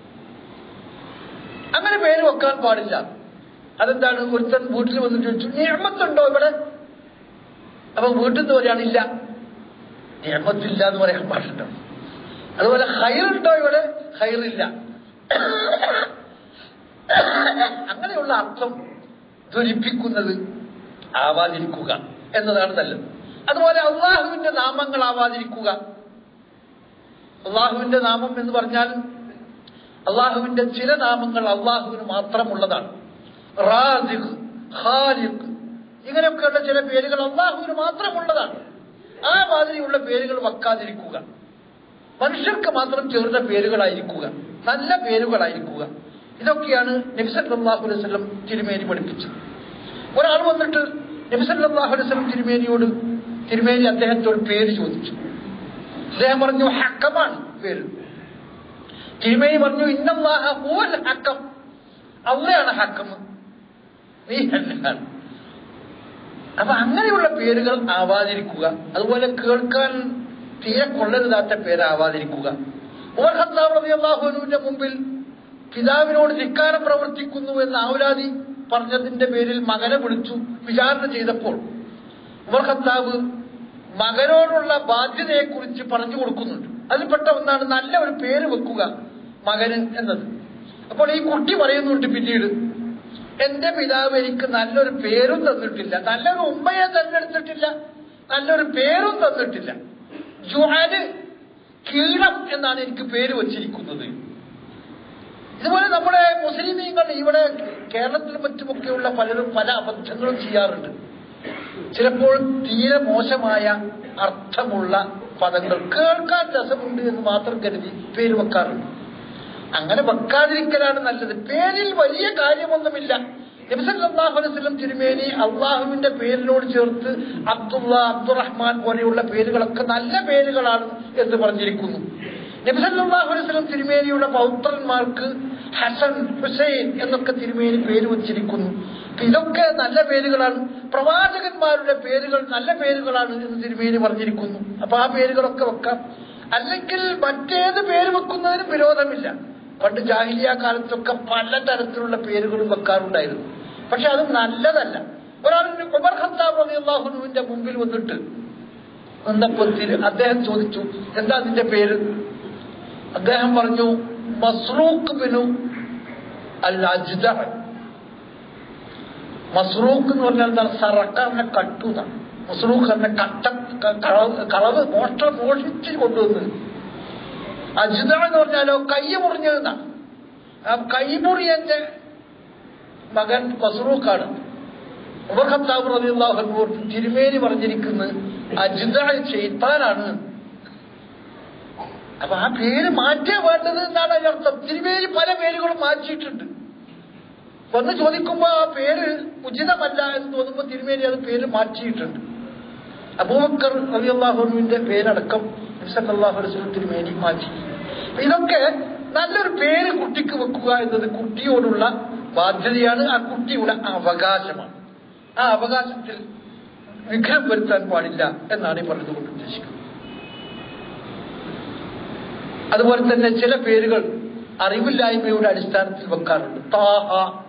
അങ്ങനെ പേര് വെക്കാൻ പാടില്ല അതെന്താണ് ഒരുത്തൻ വീട്ടിൽ വന്നിട്ട് ചോദിച്ചു ഞമത്തുണ്ടോ ഇവിടെ അപ്പൊ വീട്ടിൽ നിന്ന് പറയാണില്ല ഞമത്തില്ല എന്ന് പറയാൻ പാടുണ്ടോ അതുപോലെ ഹൈറുണ്ടോ ഇവിടെ ഹൈറില്ല അങ്ങനെയുള്ള അർത്ഥം ധരിപ്പിക്കുന്നത് ആവാതിരിക്കുക എന്നതാണ് നല്ലത് അതുപോലെ അള്ളാഹുവിന്റെ നാമങ്ങൾ ആവാതിരിക്കുക അള്ളാഹുവിന്റെ നാമം എന്ന് പറഞ്ഞാൽ അള്ളാഹുവിന്റെ ചില നാമങ്ങൾ അള്ളാഹുവിന് മാത്രമുള്ളതാണ് റാസിഖ് ഖാലിഖ് ഇങ്ങനെയൊക്കെയുള്ള ചില പേരുകൾ അള്ളാഹുവിന് മാത്രമുള്ളതാണ് ആ മാതിരിയുള്ള പേരുകൾ വെക്കാതിരിക്കുക മനുഷ്യർക്ക് മാത്രം ചേർന്ന പേരുകളായിരിക്കുക നല്ല പേരുകളായിരിക്കുക ഇതൊക്കെയാണ് നബിസല്ലാഹു അലൈഹി വസല്ലം തിരുമേനി പഠിപ്പിച്ചത് ഒരാൾ വന്നിട്ട് നബിസല്ലാഹു അലൈഹി വസല്ലം തിരുമേനിയോട് തിരുമേനി അദ്ദേഹത്തോട് പേര് ചോദിച്ചു അദ്ദേഹം പറഞ്ഞു ഹക്കമാണ് പേര് തിരുമേനി പറഞ്ഞു ഇന്നല്ലാഹ ഹുവൽ ഹക്കം അള്ളയാണ് ഹക്കം നീ അല്ലാണ് അപ്പൊ അങ്ങനെയുള്ള പേരുകൾ ആവാതിരിക്കുക അതുപോലെ കേൾക്കാൻ തീരെ കൊള്ളരുതാത്ത പേരാവാതിരിക്കുക ഉമർ ഖത്താബ് റളിയല്ലാഹുവിന്റെ മുമ്പിൽ പിതാവിനോട് ധിക്കാരം പ്രവർത്തിക്കുന്നു എന്ന് ഔലാദി പറഞ്ഞതിന്റെ പേരിൽ മകനെ വിളിച്ചു വിചാരണ ചെയ്തപ്പോൾ ഉമർ ഖത്താബ് മകനോടുള്ള ബാധ്യതയെക്കുറിച്ച് പറഞ്ഞു കൊടുക്കുന്നുണ്ട് അതിൽപ്പെട്ട ഒന്നാണ് നല്ല ഒരു പേര് വെക്കുക മകന് എന്നത് അപ്പോൾ ഈ കുട്ടി പറയുന്നുണ്ട് പിന്നീട് എന്റെ പിതാവ് എനിക്ക് നല്ലൊരു പേരും തന്നിട്ടില്ല നല്ലൊരു ഉമ്മയെ തെരഞ്ഞെടുത്തിട്ടില്ല നല്ലൊരു പേരും തന്നിട്ടില്ല ജുഹാന് കീടം എന്നാണ് എനിക്ക് പേര് വച്ചിരിക്കുന്നത് ഇതുപോലെ നമ്മുടെ മുസ്ലിമീങ്ങൾ ഇവിടെ കേരളത്തിലും മറ്റുമൊക്കെയുള്ള പലരും പല അബദ്ധങ്ങളും ചെയ്യാറുണ്ട് ചിലപ്പോൾ തീരെ മോശമായ അർത്ഥമുള്ള പദങ്ങൾ കേൾക്കാൻ രസമുണ്ട് എന്ന് മാത്രം കരുതി പേര് വെക്കാറുണ്ട് അങ്ങനെ വെക്കാതിരിക്കലാണ് നല്ലത് പേരിൽ വലിയ കാര്യമൊന്നുമില്ല നബിസല്ലാഹുലം തിരുമേനി അള്ളാഹുവിന്റെ പേരിനോട് ചേർത്ത് അബ്ദുള്ള അബ്ദുറഹ്മാൻ പോലെയുള്ള പേരുകളൊക്കെ നല്ല പേരുകളാണ് എന്ന് പറഞ്ഞിരിക്കുന്നു നബിസല്ലാഹുലം തിരുമേനിയുടെ പൗത്രന്മാർക്ക് ഹസൻ ഹുസൈൻ എന്നൊക്കെ തിരുമേനി പേര് വച്ചിരിക്കുന്നു ഇതൊക്കെ നല്ല പേരുകളാണ് പ്രവാചകന്മാരുടെ പേരുകൾ നല്ല പേരുകളാണ് എന്ന് തിരുമേനി പറഞ്ഞിരിക്കുന്നു അപ്പൊ ആ പേരുകളൊക്കെ വെക്കാം അല്ലെങ്കിൽ മറ്റേത് പേര് വെക്കുന്നതിനും വിരോധമില്ല പണ്ട് ജാഹിലിയ കാലത്തൊക്കെ പലതരത്തിലുള്ള പേരുകളും വെക്കാറുണ്ടായിരുന്നു പക്ഷെ അത് നല്ലതല്ല ഒരാൾ ഉമർ ഖത്താബ് അള്ളാഹുനുവിന്റെ മുമ്പിൽ വന്നിട്ട് വന്നപ്പോൾ അദ്ദേഹം ചോദിച്ചു എന്താ അതിന്റെ പേര് അദ്ദേഹം പറഞ്ഞു മസ്റൂഖ് ബിനു അൽ അജ്ദ മസ്റൂഖ് എന്ന് പറഞ്ഞാൽ എന്താണ് സറക്കാരനെ കട്ടു എന്നാണ് മസ്റൂഖ് എന്നെ കട്ട കളവ് കളവ് മോഷ്ടം മോഷിച്ച് കൊണ്ടുവന്ന് അജിത എന്ന് പറഞ്ഞാലോ കൈ മുറിഞ്ഞതെന്നാണ് ആ കൈമുറിയന്റെ മകൻ മസ്റൂഖാണ് ഉപഖത്താബ് റളിയല്ലാഹു തിരുമേനി പറഞ്ഞിരിക്കുന്നത് അജിത ചെയ്ത്താനാണ് അപ്പൊ ആ പേര് മാറ്റേ വേണ്ടത് എന്നാണ് അതിനർത്ഥം തിരുമേനി പല പേരുകളും മാറ്റിയിട്ടുണ്ട് വന്ന് ചോദിക്കുമ്പോ ആ പേര് ഉചിതമല്ല എന്ന് തോന്നുമ്പോൾ തിരുമേനി അത് പേര് മാറ്റിയിട്ടുണ്ട് അബൂബക്കർ റളിയല്ലാഹുവിന്റെ പേരടക്കം സല്ലല്ലാഹു അലൈഹി വസല്ലം തിരുമേനി മാറ്റി ഇതൊക്കെ നല്ലൊരു പേര് കുട്ടിക്ക് വെക്കുക എന്നത് കുട്ടിയോടുള്ള ബാധ്യതയാണ് ആ കുട്ടിയുടെ അവകാശമാണ് ആ അവകാശത്തിൽ വിഘ്നം വരുത്താൻ പാടില്ല എന്നാണ് ഈ പറഞ്ഞതുകൊണ്ട് ഉദ്ദേശിക്കുന്നത് അതുപോലെ തന്നെ ചില പേരുകൾ അറിവില്ലായ്മയുടെ അടിസ്ഥാനത്തിൽ വെക്കാറുണ്ട് താഹ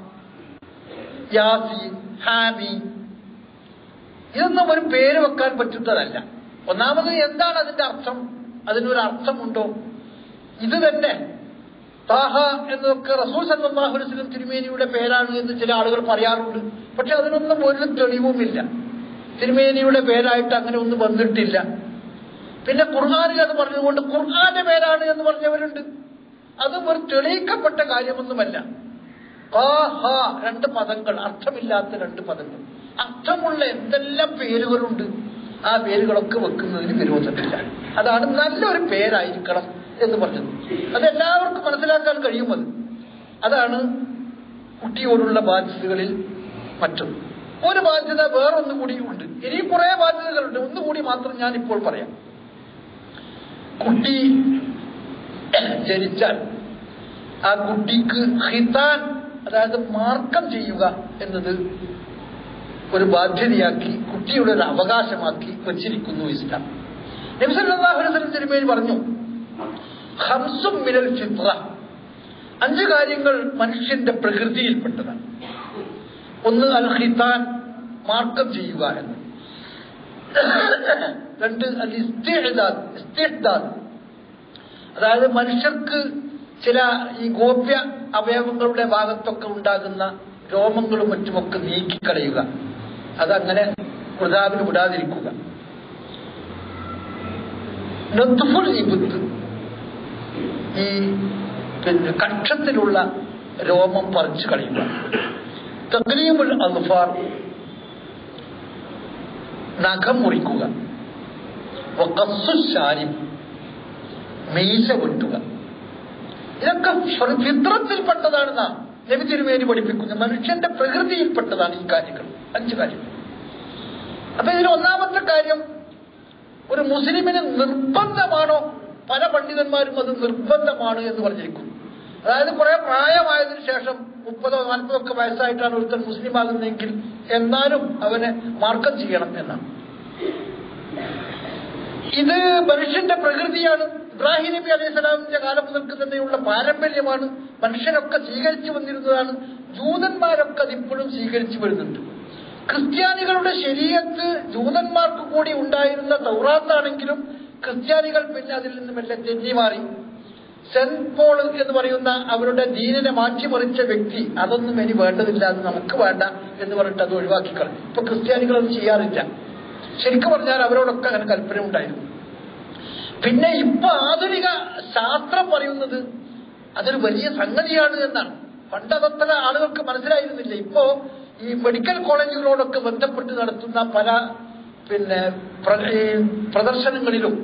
യാസീൻ ഹാമി ഇതൊന്നും ഒരു പേര് വെക്കാൻ പറ്റുന്നതല്ല ഒന്നാമത് എന്താണ് അതിന്റെ അർത്ഥം അതിനൊരു അർത്ഥമുണ്ടോ ഇത് തന്നെ താഹ എന്നതൊക്കെ റസൂൽ സല്ലാഹു വസ്ലം തിരുമേനിയുടെ പേരാണ് എന്ന് ചില ആളുകൾ പറയാറുണ്ട് പക്ഷെ അതിനൊന്നും ഒരു തെളിവുമില്ല തിരുമേനിയുടെ പേരായിട്ട് അങ്ങനെ ഒന്നും വന്നിട്ടില്ല പിന്നെ ഖുർആാനിൽ അത് പറഞ്ഞതുകൊണ്ട് ഖുർആാന്റെ പേരാണ് എന്ന് പറഞ്ഞവരുണ്ട് അതും ഒരു തെളിയിക്കപ്പെട്ട കാര്യമൊന്നുമല്ല ആഹ രണ്ട് പദങ്ങൾ അർത്ഥമില്ലാത്ത രണ്ട് പദങ്ങൾ അർത്ഥമുള്ള എന്തെല്ലാം പേരുകളുണ്ട് ആ പേരുകളൊക്കെ വെക്കുന്നതിന് വിരോധമില്ല അതാണ് നല്ലൊരു പേരായിരിക്കണം എന്ന് പറഞ്ഞത് അതെല്ലാവർക്കും മനസ്സിലാക്കാൻ കഴിയും അത് അതാണ് കുട്ടിയോടുള്ള ബാധ്യതകളിൽ മറ്റൊന്ന് ഒരു ബാധ്യത വേറൊന്നും കൂടി ഉണ്ട് ഇനി കുറെ ബാധ്യതകളുണ്ട് ഒന്നുകൂടി മാത്രം ഞാൻ ഇപ്പോൾ പറയാം കുട്ടി ജനിച്ചാൽ ആ കുട്ടിക്ക് ഹിതാൻ അതായത് മാർക്കം ചെയ്യുക എന്നത് ഒരു ബാധ്യതയാക്കി കുട്ടിയുടെ ഒരു അവകാശമാക്കി വച്ചിരിക്കുന്നു ഇസ്ലാം നബിസല്ലാഹുലം തിരുമേനി പറഞ്ഞു ഹംസും മിനൽ ഫിത്ര അഞ്ച് കാര്യങ്ങൾ മനുഷ്യന്റെ പ്രകൃതിയിൽപ്പെട്ടതാണ് ഒന്ന് അൽ ഹിതാൻ മാർക്കം ചെയ്യുക എന്ന് രണ്ട് അൽ ഇസ്തിഹ്ദാദ് ഇസ്തിഹ്ദാദ് അതായത് മനുഷ്യർക്ക് ചില ഈ ഗോപ്യ അവയവങ്ങളുടെ ഭാഗത്തൊക്കെ ഉണ്ടാകുന്ന രോമങ്ങളും മറ്റുമൊക്കെ നീക്കിക്കളയുക അതങ്ങനെ വൃതാവിന് വിടാതിരിക്കുക നത്തുഫുൽ ഇബുത്ത് ഈ പിന്നെ കക്ഷത്തിലുള്ള രോമം പറിച്ചു കളയുക തക്ലീമുൽ അൽഫാർ നഖം മുറിക്കുക വഖസ്സുശാരി മീശ വെട്ടുക ഇതൊക്കെ ഫിത്രത്തിൽപ്പെട്ടതാണ് നാം നബി തിരുമേനി പഠിപ്പിക്കുന്നത് മനുഷ്യന്റെ പ്രകൃതിയിൽപ്പെട്ടതാണ് ഈ കാര്യങ്ങൾ അഞ്ച് കാര്യങ്ങൾ അപ്പൊ ഇതിൽ ഒന്നാമത്തെ കാര്യം ഒരു മുസ്ലിമിന് നിർബന്ധമാണോ പല പണ്ഡിതന്മാരും അത് നിർബന്ധമാണ് എന്ന് പറഞ്ഞിരിക്കുന്നു അതായത് കുറെ പ്രായമായതിനു ശേഷം മുപ്പതോ നാൽപ്പതോ ഒക്കെ വയസ്സായിട്ടാണ് ഒരുത്തൻ മുസ്ലിം ആകുന്നതെങ്കിൽ എന്നാലും അവനെ മാർക്കം ചെയ്യണം എന്നാണ് ഇത് മനുഷ്യന്റെ പ്രകൃതിയാണ് ഇബ്രാഹിം നബി അലൈഹി സ്വലാമിന്റെ കാലം മുതൽക്ക് തന്നെയുള്ള പാരമ്പര്യമാണ് മനുഷ്യരൊക്കെ സ്വീകരിച്ചു വന്നിരുന്നതാണ് ജൂതന്മാരൊക്കെ അതിപ്പോഴും സ്വീകരിച്ചു വരുന്നുണ്ട് ക്രിസ്ത്യാനികളുടെ ശരീരത്ത് ജൂതന്മാർക്ക് കൂടി ഉണ്ടായിരുന്ന തൗറാത്താണെങ്കിലും ക്രിസ്ത്യാനികൾ പിന്നെ അതിൽ നിന്നും എല്ലാം തെന്നി മാറി സെന്റ് പോൾ എന്ന് പറയുന്ന അവരുടെ ദീനിനെ മാറ്റിമറിച്ച വ്യക്തി അതൊന്നും ഇനി വേണ്ടതില്ല അത് നമുക്ക് വേണ്ട എന്ന് പറഞ്ഞിട്ട് അത് ഒഴിവാക്കി കളഞ്ഞു ഇപ്പൊ ക്രിസ്ത്യാനികൾ അത് ചെയ്യാറില്ല ശരിക്കും പറഞ്ഞാൽ അവരോടൊക്കെ അങ്ങനെ കൽപ്പന ഉണ്ടായിരുന്നു പിന്നെ ഇപ്പൊ ആധുനിക ശാസ്ത്രം പറയുന്നത് അതൊരു വലിയ സംഗതിയാണ് എന്നാണ് പണ്ട് അതത്ര ആളുകൾക്ക് മനസ്സിലായിരുന്നില്ല ഇപ്പോ ഈ മെഡിക്കൽ കോളേജുകളോടൊക്കെ ബന്ധപ്പെട്ട് നടത്തുന്ന പല പിന്നെ പ്ര- ഈ പ്രദർശനങ്ങളിലും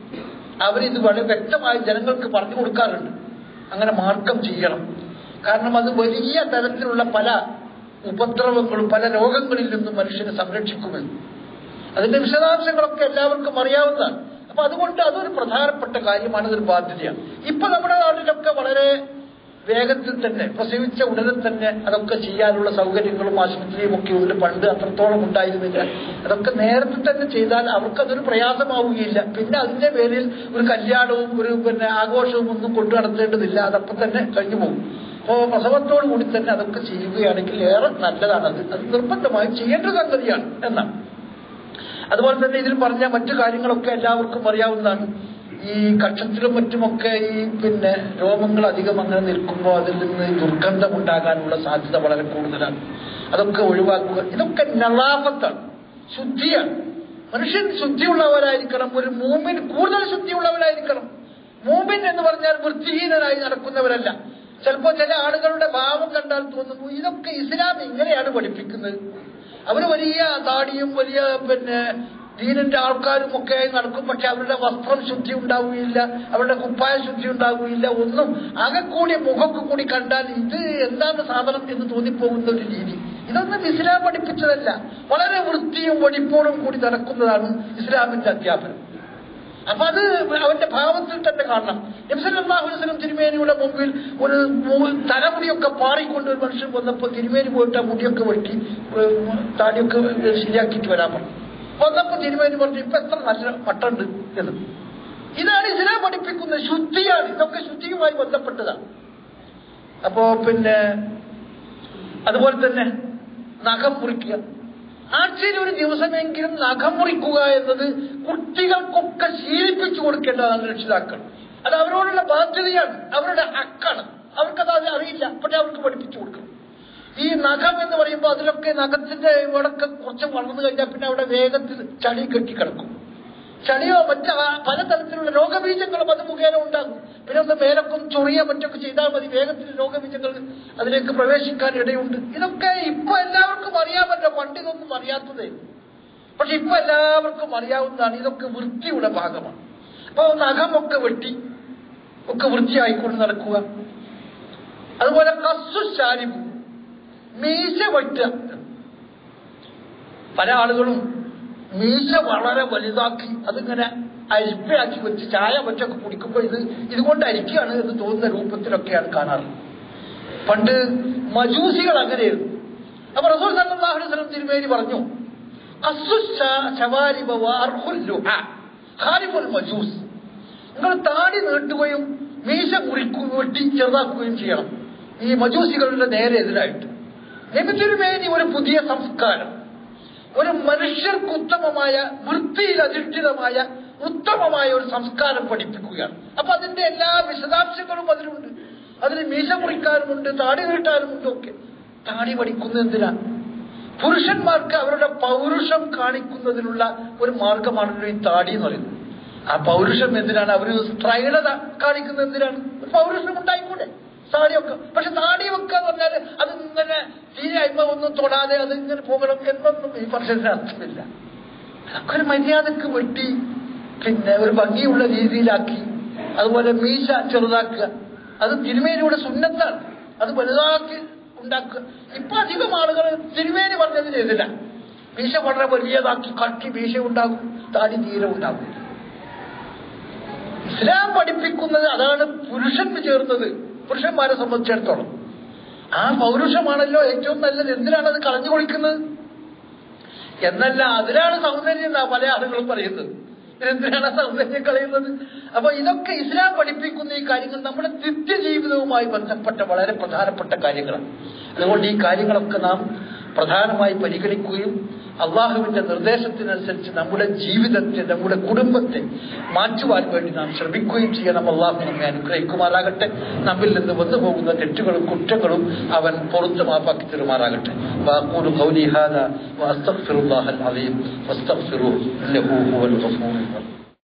അവരിത് വളരെ വ്യക്തമായി ജനങ്ങൾക്ക് പറഞ്ഞു കൊടുക്കാറുണ്ട് അങ്ങനെ മാർക്കം ചെയ്യണം കാരണം അത് വലിയ തരത്തിലുള്ള പല ഉപദ്രവങ്ങളും പല രോഗങ്ങളിൽ നിന്നും മനുഷ്യനെ സംരക്ഷിക്കുമെന്ന് അതിന്റെ വിശദാംശങ്ങളൊക്കെ എല്ലാവർക്കും അറിയാവുന്നതാണ് അപ്പൊ അതുകൊണ്ട് അതൊരു പ്രധാനപ്പെട്ട കാര്യമാണ് അതൊരു ബാധ്യതയാണ് ഇപ്പൊ നമ്മുടെ നാട്ടിലൊക്കെ വളരെ വേഗത്തിൽ തന്നെ പ്രസവിച്ച ഉടനെ തന്നെ അതൊക്കെ ചെയ്യാനുള്ള സൗകര്യങ്ങളും ആശുപത്രിയും ഒക്കെ ഉണ്ട് പണ്ട് അത്രത്തോളം ഉണ്ടായിരുന്നില്ല അതൊക്കെ നേരത്തെ തന്നെ ചെയ്താൽ അവർക്കതൊരു പ്രയാസമാവുകയില്ല പിന്നെ അതിന്റെ പേരിൽ ഒരു കല്യാണവും ഒരു പിന്നെ ആഘോഷവും ഒന്നും കൊണ്ടു നടത്തേണ്ടതില്ല അതപ്പം തന്നെ കഴിഞ്ഞു പോകും അപ്പോ പ്രസവത്തോടു കൂടി തന്നെ അതൊക്കെ ചെയ്യുകയാണെങ്കിൽ ഏറെ നല്ലതാണത് അത് നിർബന്ധമായും ചെയ്യേണ്ട സംഗതിയാണ് എന്നാണ് അതുപോലെ തന്നെ ഇതിൽ പറഞ്ഞ മറ്റു കാര്യങ്ങളൊക്കെ എല്ലാവർക്കും അറിയാവുന്നതാണ് ഈ കക്ഷത്തിലും മറ്റുമൊക്കെ ഈ പിന്നെ രോമങ്ങൾ അധികം അങ്ങനെ നിൽക്കുമ്പോൾ അതിൽ നിന്ന് ദുർഗന്ധം ഉണ്ടാകാനുള്ള സാധ്യത വളരെ കൂടുതലാണ് അതൊക്കെ ഒഴിവാക്കുക ഇതൊക്കെ നളാഫത്താണ് ശുദ്ധിയാണ് മനുഷ്യൻ ശുദ്ധിയുള്ളവരായിരിക്കണം ഒരു മൂമിൻ കൂടുതൽ ശുദ്ധിയുള്ളവരായിരിക്കണം മൂമിൻ എന്ന് പറഞ്ഞാൽ വൃത്തിഹീനനായി നടക്കുന്നവരല്ല ചിലപ്പോൾ ചില ആളുകളുടെ ഭാവം കണ്ടാൽ തോന്നുന്നു ഇതൊക്കെ ഇസ്ലാം ഇങ്ങനെയാണ് പഠിപ്പിക്കുന്നത് അവര് വലിയ താടിയും വലിയ പിന്നെ ദീനിന്റെ ആൾക്കാരും ഒക്കെ ആയി നടക്കും പക്ഷെ അവരുടെ വസ്ത്രം ശുദ്ധി ഉണ്ടാവുകയില്ല അവരുടെ കുപ്പായ ശുദ്ധി ഉണ്ടാവുകയില്ല ഒന്നും ആകെ കൂടി മുഖമൊക്കെ കൂടി കണ്ടാൽ ഇത് എന്താണ് സാധനം എന്ന് തോന്നിപ്പോകുന്ന ഒരു രീതി ഇതൊന്നും ഇസ്ലാം പഠിപ്പിച്ചതല്ല വളരെ വൃത്തിയും വെടിപ്പോടും കൂടി നടക്കുന്നതാണ് ഇസ്ലാമിന്റെ അധ്യാപനം അപ്പൊ അത് അവന്റെ ഭാവത്തിൽ തന്നെ കാണണം നബ്സല്ലാഹുലം തിരുമേനിയുടെ മുമ്പിൽ ഒരു മൂ- തലമുടിയൊക്കെ പാറിക്കൊണ്ട് ഒരു മനുഷ്യൻ വന്നപ്പോൾ തിരുമേനി പോയിട്ട് ആ മുടിയൊക്കെ വെട്ടി ഏഹ്, താടിയൊക്കെ ശരിയാക്കിയിട്ട് വരാൻ പറഞ്ഞു വന്നപ്പോൾ തിരുമേനി പറഞ്ഞു ഇപ്പൊ എത്ര നല്ല മട്ടുണ്ട് എന്ന് ഇതാണ് ഇസ്ലാം പഠിപ്പിക്കുന്നത് ശുദ്ധിയാണ് ഇതൊക്കെ ശുദ്ധിയുമായി ബന്ധപ്പെട്ടതാണ് അപ്പോ പിന്നെ അതുപോലെ തന്നെ നഖം മുറിക്കുക ആഴ്ചയിൽ ഒരു ദിവസമെങ്കിലും നഖം മുറിക്കുക എന്നത് കുട്ടികൾക്കൊക്കെ ശീലിപ്പിച്ചു കൊടുക്കേണ്ടതാണ് രക്ഷിതാക്കൾ അത് അവരോടുള്ള ബാധ്യതയാണ് അവരുടെ ഹക്കാണ് അവർക്കത് അത് അറിയില്ല പക്ഷെ അവർക്ക് പഠിപ്പിച്ചു കൊടുക്കണം ഈ നഖം എന്ന് പറയുമ്പോൾ അതിലൊക്കെ നഖത്തിന്റെ ഇവിടൊക്കെ കുറച്ച് വളർന്നു കഴിഞ്ഞാൽ പിന്നെ അവിടെ വേഗത്തിൽ ചളി കെട്ടിക്കിടക്കും ചളിയോ മറ്റ് ആ- പലതരത്തിലുള്ള രോഗബീജങ്ങളും അത് മുഖേന ഉണ്ടാകും പിന്നെ ഒന്ന് മേലൊക്കെ ഒന്ന് ചൊറിയോ മറ്റൊക്കെ ചെയ്താൽ മതി വേഗത്തിൽ രോഗബീജങ്ങൾ അതിലേക്ക് പ്രവേശിക്കാൻ ഇടയുണ്ട് ഇതൊക്കെ ഇപ്പൊ എല്ലാവർക്കും അറിയാമല്ലോ പണ്ട് ഇതൊന്നും അറിയാത്തതേ പക്ഷെ ഇപ്പൊ എല്ലാവർക്കും അറിയാവുന്നതാണ് ഇതൊക്കെ വൃത്തിയുടെ ഭാഗമാണ് അപ്പൊ നഖമൊക്കെ വെട്ടി ഒക്കെ വൃത്തിയായിക്കൊണ്ട് നടക്കുക അതുപോലെ കസ്സു ശാരിബു മീശ വെട്ടുക പല ആളുകളും മീശ വളരെ വലുതാക്കി അതിങ്ങനെ അരിപ്പയാക്കി വെച്ച് ചായ മറ്റൊക്കെ കുടിക്കുമ്പോൾ ഇത് ഇതുകൊണ്ട് അരിക്കുകയാണ് എന്ന് തോന്നുന്ന രൂപത്തിലൊക്കെയാണ് കാണാറ് പണ്ട് മജൂസികൾ അങ്ങനെയായിരുന്നു അപ്പൊ റസൂൽ സല്ലല്ലാഹു അലൈഹി വസല്ലം തിരുമേനി പറഞ്ഞു അസ്സു ശ- ശവാരിബ വാർഹുൽ ലുഹ ഖാലിഫുൽ മജൂസ് നിങ്ങൾ താടി നീട്ടുകയും മീശ മുറിക്കുകയും വെട്ടി ചെറുതാക്കുകയും ചെയ്യണം ഈ മജൂസികളുടെ നേരെ എതിരായിട്ട് നബിതിരുമേനി ഒരു പുതിയ സംസ്കാരം ഒരു മനുഷ്യർക്ക് ഉത്തമമായ വൃത്തിയിൽ അധിഷ്ഠിതമായ ഉത്തമമായ ഒരു സംസ്കാരം പഠിപ്പിക്കുകയാണ് അപ്പൊ അതിന്റെ എല്ലാ വിശദാംശങ്ങളും അതിലുണ്ട് അതിന് മീശ മുറിക്കാനുമുണ്ട് താടി നീട്ടാനുമുണ്ട് ഒക്കെ താടി പഠിക്കുന്നത് എന്തിനാ പുരുഷന്മാർക്ക് അവരുടെ പൗരുഷം കാണിക്കുന്നതിനുള്ള ഒരു മാർഗമാണല്ലോ ഈ താടി എന്ന് പറയുന്നത് ആ പൗരുഷം എന്തിനാണ് അവർ സ്ത്രൈണത കാണിക്കുന്നത് എന്തിനാണ് ഒരു പൗരുഷം ഉണ്ടായിക്കൂടെ താടിയൊക്കെ പക്ഷെ താടി വെക്കുക എന്ന് പറഞ്ഞാൽ അത് ഇങ്ങനെ തീരെ അയ്മ ഒന്നും തൊടാതെ അത് ഇങ്ങനെ പോകണം എന്നൊന്നും ഈ പറഞ്ഞതിന് അർത്ഥമില്ല അതൊക്കെ ഒരു മര്യാദക്ക് വെട്ടി പിന്നെ ഒരു ഭംഗിയുള്ള രീതിയിലാക്കി അതുപോലെ മീശ ചെറുതാക്കുക അത് തിരുമേനിയുടെ സുന്നത്താണ് അത് വലുതാക്കി ഉണ്ടാക്കുക ഇപ്പൊ അധികം ആളുകൾ തിരുമേനി പറഞ്ഞതിനെതിരാ മീശ വളരെ വലിയതാക്കി കട്ടി മീശ ഉണ്ടാകും താടി തീരെ ഉണ്ടാകും ഇസ്ലാം പഠിപ്പിക്കുന്നത് അതാണ് പുരുഷൻ ചേർന്നത് പുരുഷന്മാരെ സംബന്ധിച്ചിടത്തോളം ആ പൗരുഷമാണല്ലോ ഏറ്റവും നല്ലത് എന്തിനാണ് അത് കളഞ്ഞു കുളിക്കുന്നത് എന്നല്ല അതിലാണ് സൗന്ദര്യം എന്നാ പല ആളുകളും പറയുന്നത് എന്തിനാണ് ആ സൗന്ദര്യം കളയുന്നത് അപ്പൊ ഇതൊക്കെ ഇസ്ലാം പഠിപ്പിക്കുന്ന ഈ കാര്യങ്ങൾ നമ്മുടെ നിത്യജീവിതവുമായി ബന്ധപ്പെട്ട വളരെ പ്രധാനപ്പെട്ട കാര്യങ്ങളാണ് അതുകൊണ്ട് ഈ കാര്യങ്ങളൊക്കെ നാം പ്രധാനമായി പരിഗണിക്കുകയും അള്ളാഹുവിന്റെ നിർദ്ദേശത്തിനനുസരിച്ച് നമ്മുടെ ജീവിതത്തെ നമ്മുടെ കുടുംബത്തെ മാറ്റുവാൻ വേണ്ടി നാം ശ്രമിക്കുകയും ചെയ്യണം അള്ളാഹു നമ്മെ അനുഗ്രഹിക്കുമാറാകട്ടെ നമ്മിൽ നിന്ന് വന്നു പോകുന്ന തെറ്റുകളും കുറ്റങ്ങളും അവൻ പുറത്തു മാപ്പാക്കി തരുമാറാകട്ടെ വാക്കൂലു ഖൗലി ഹാദാ വഅസ്തഗ്ഫിറുല്ലാഹൽ അലീം വസ്തഗ്ഫിറുഹു ഇന്നഹു ഹുവൽ ഗഫൂറുർ റഹീം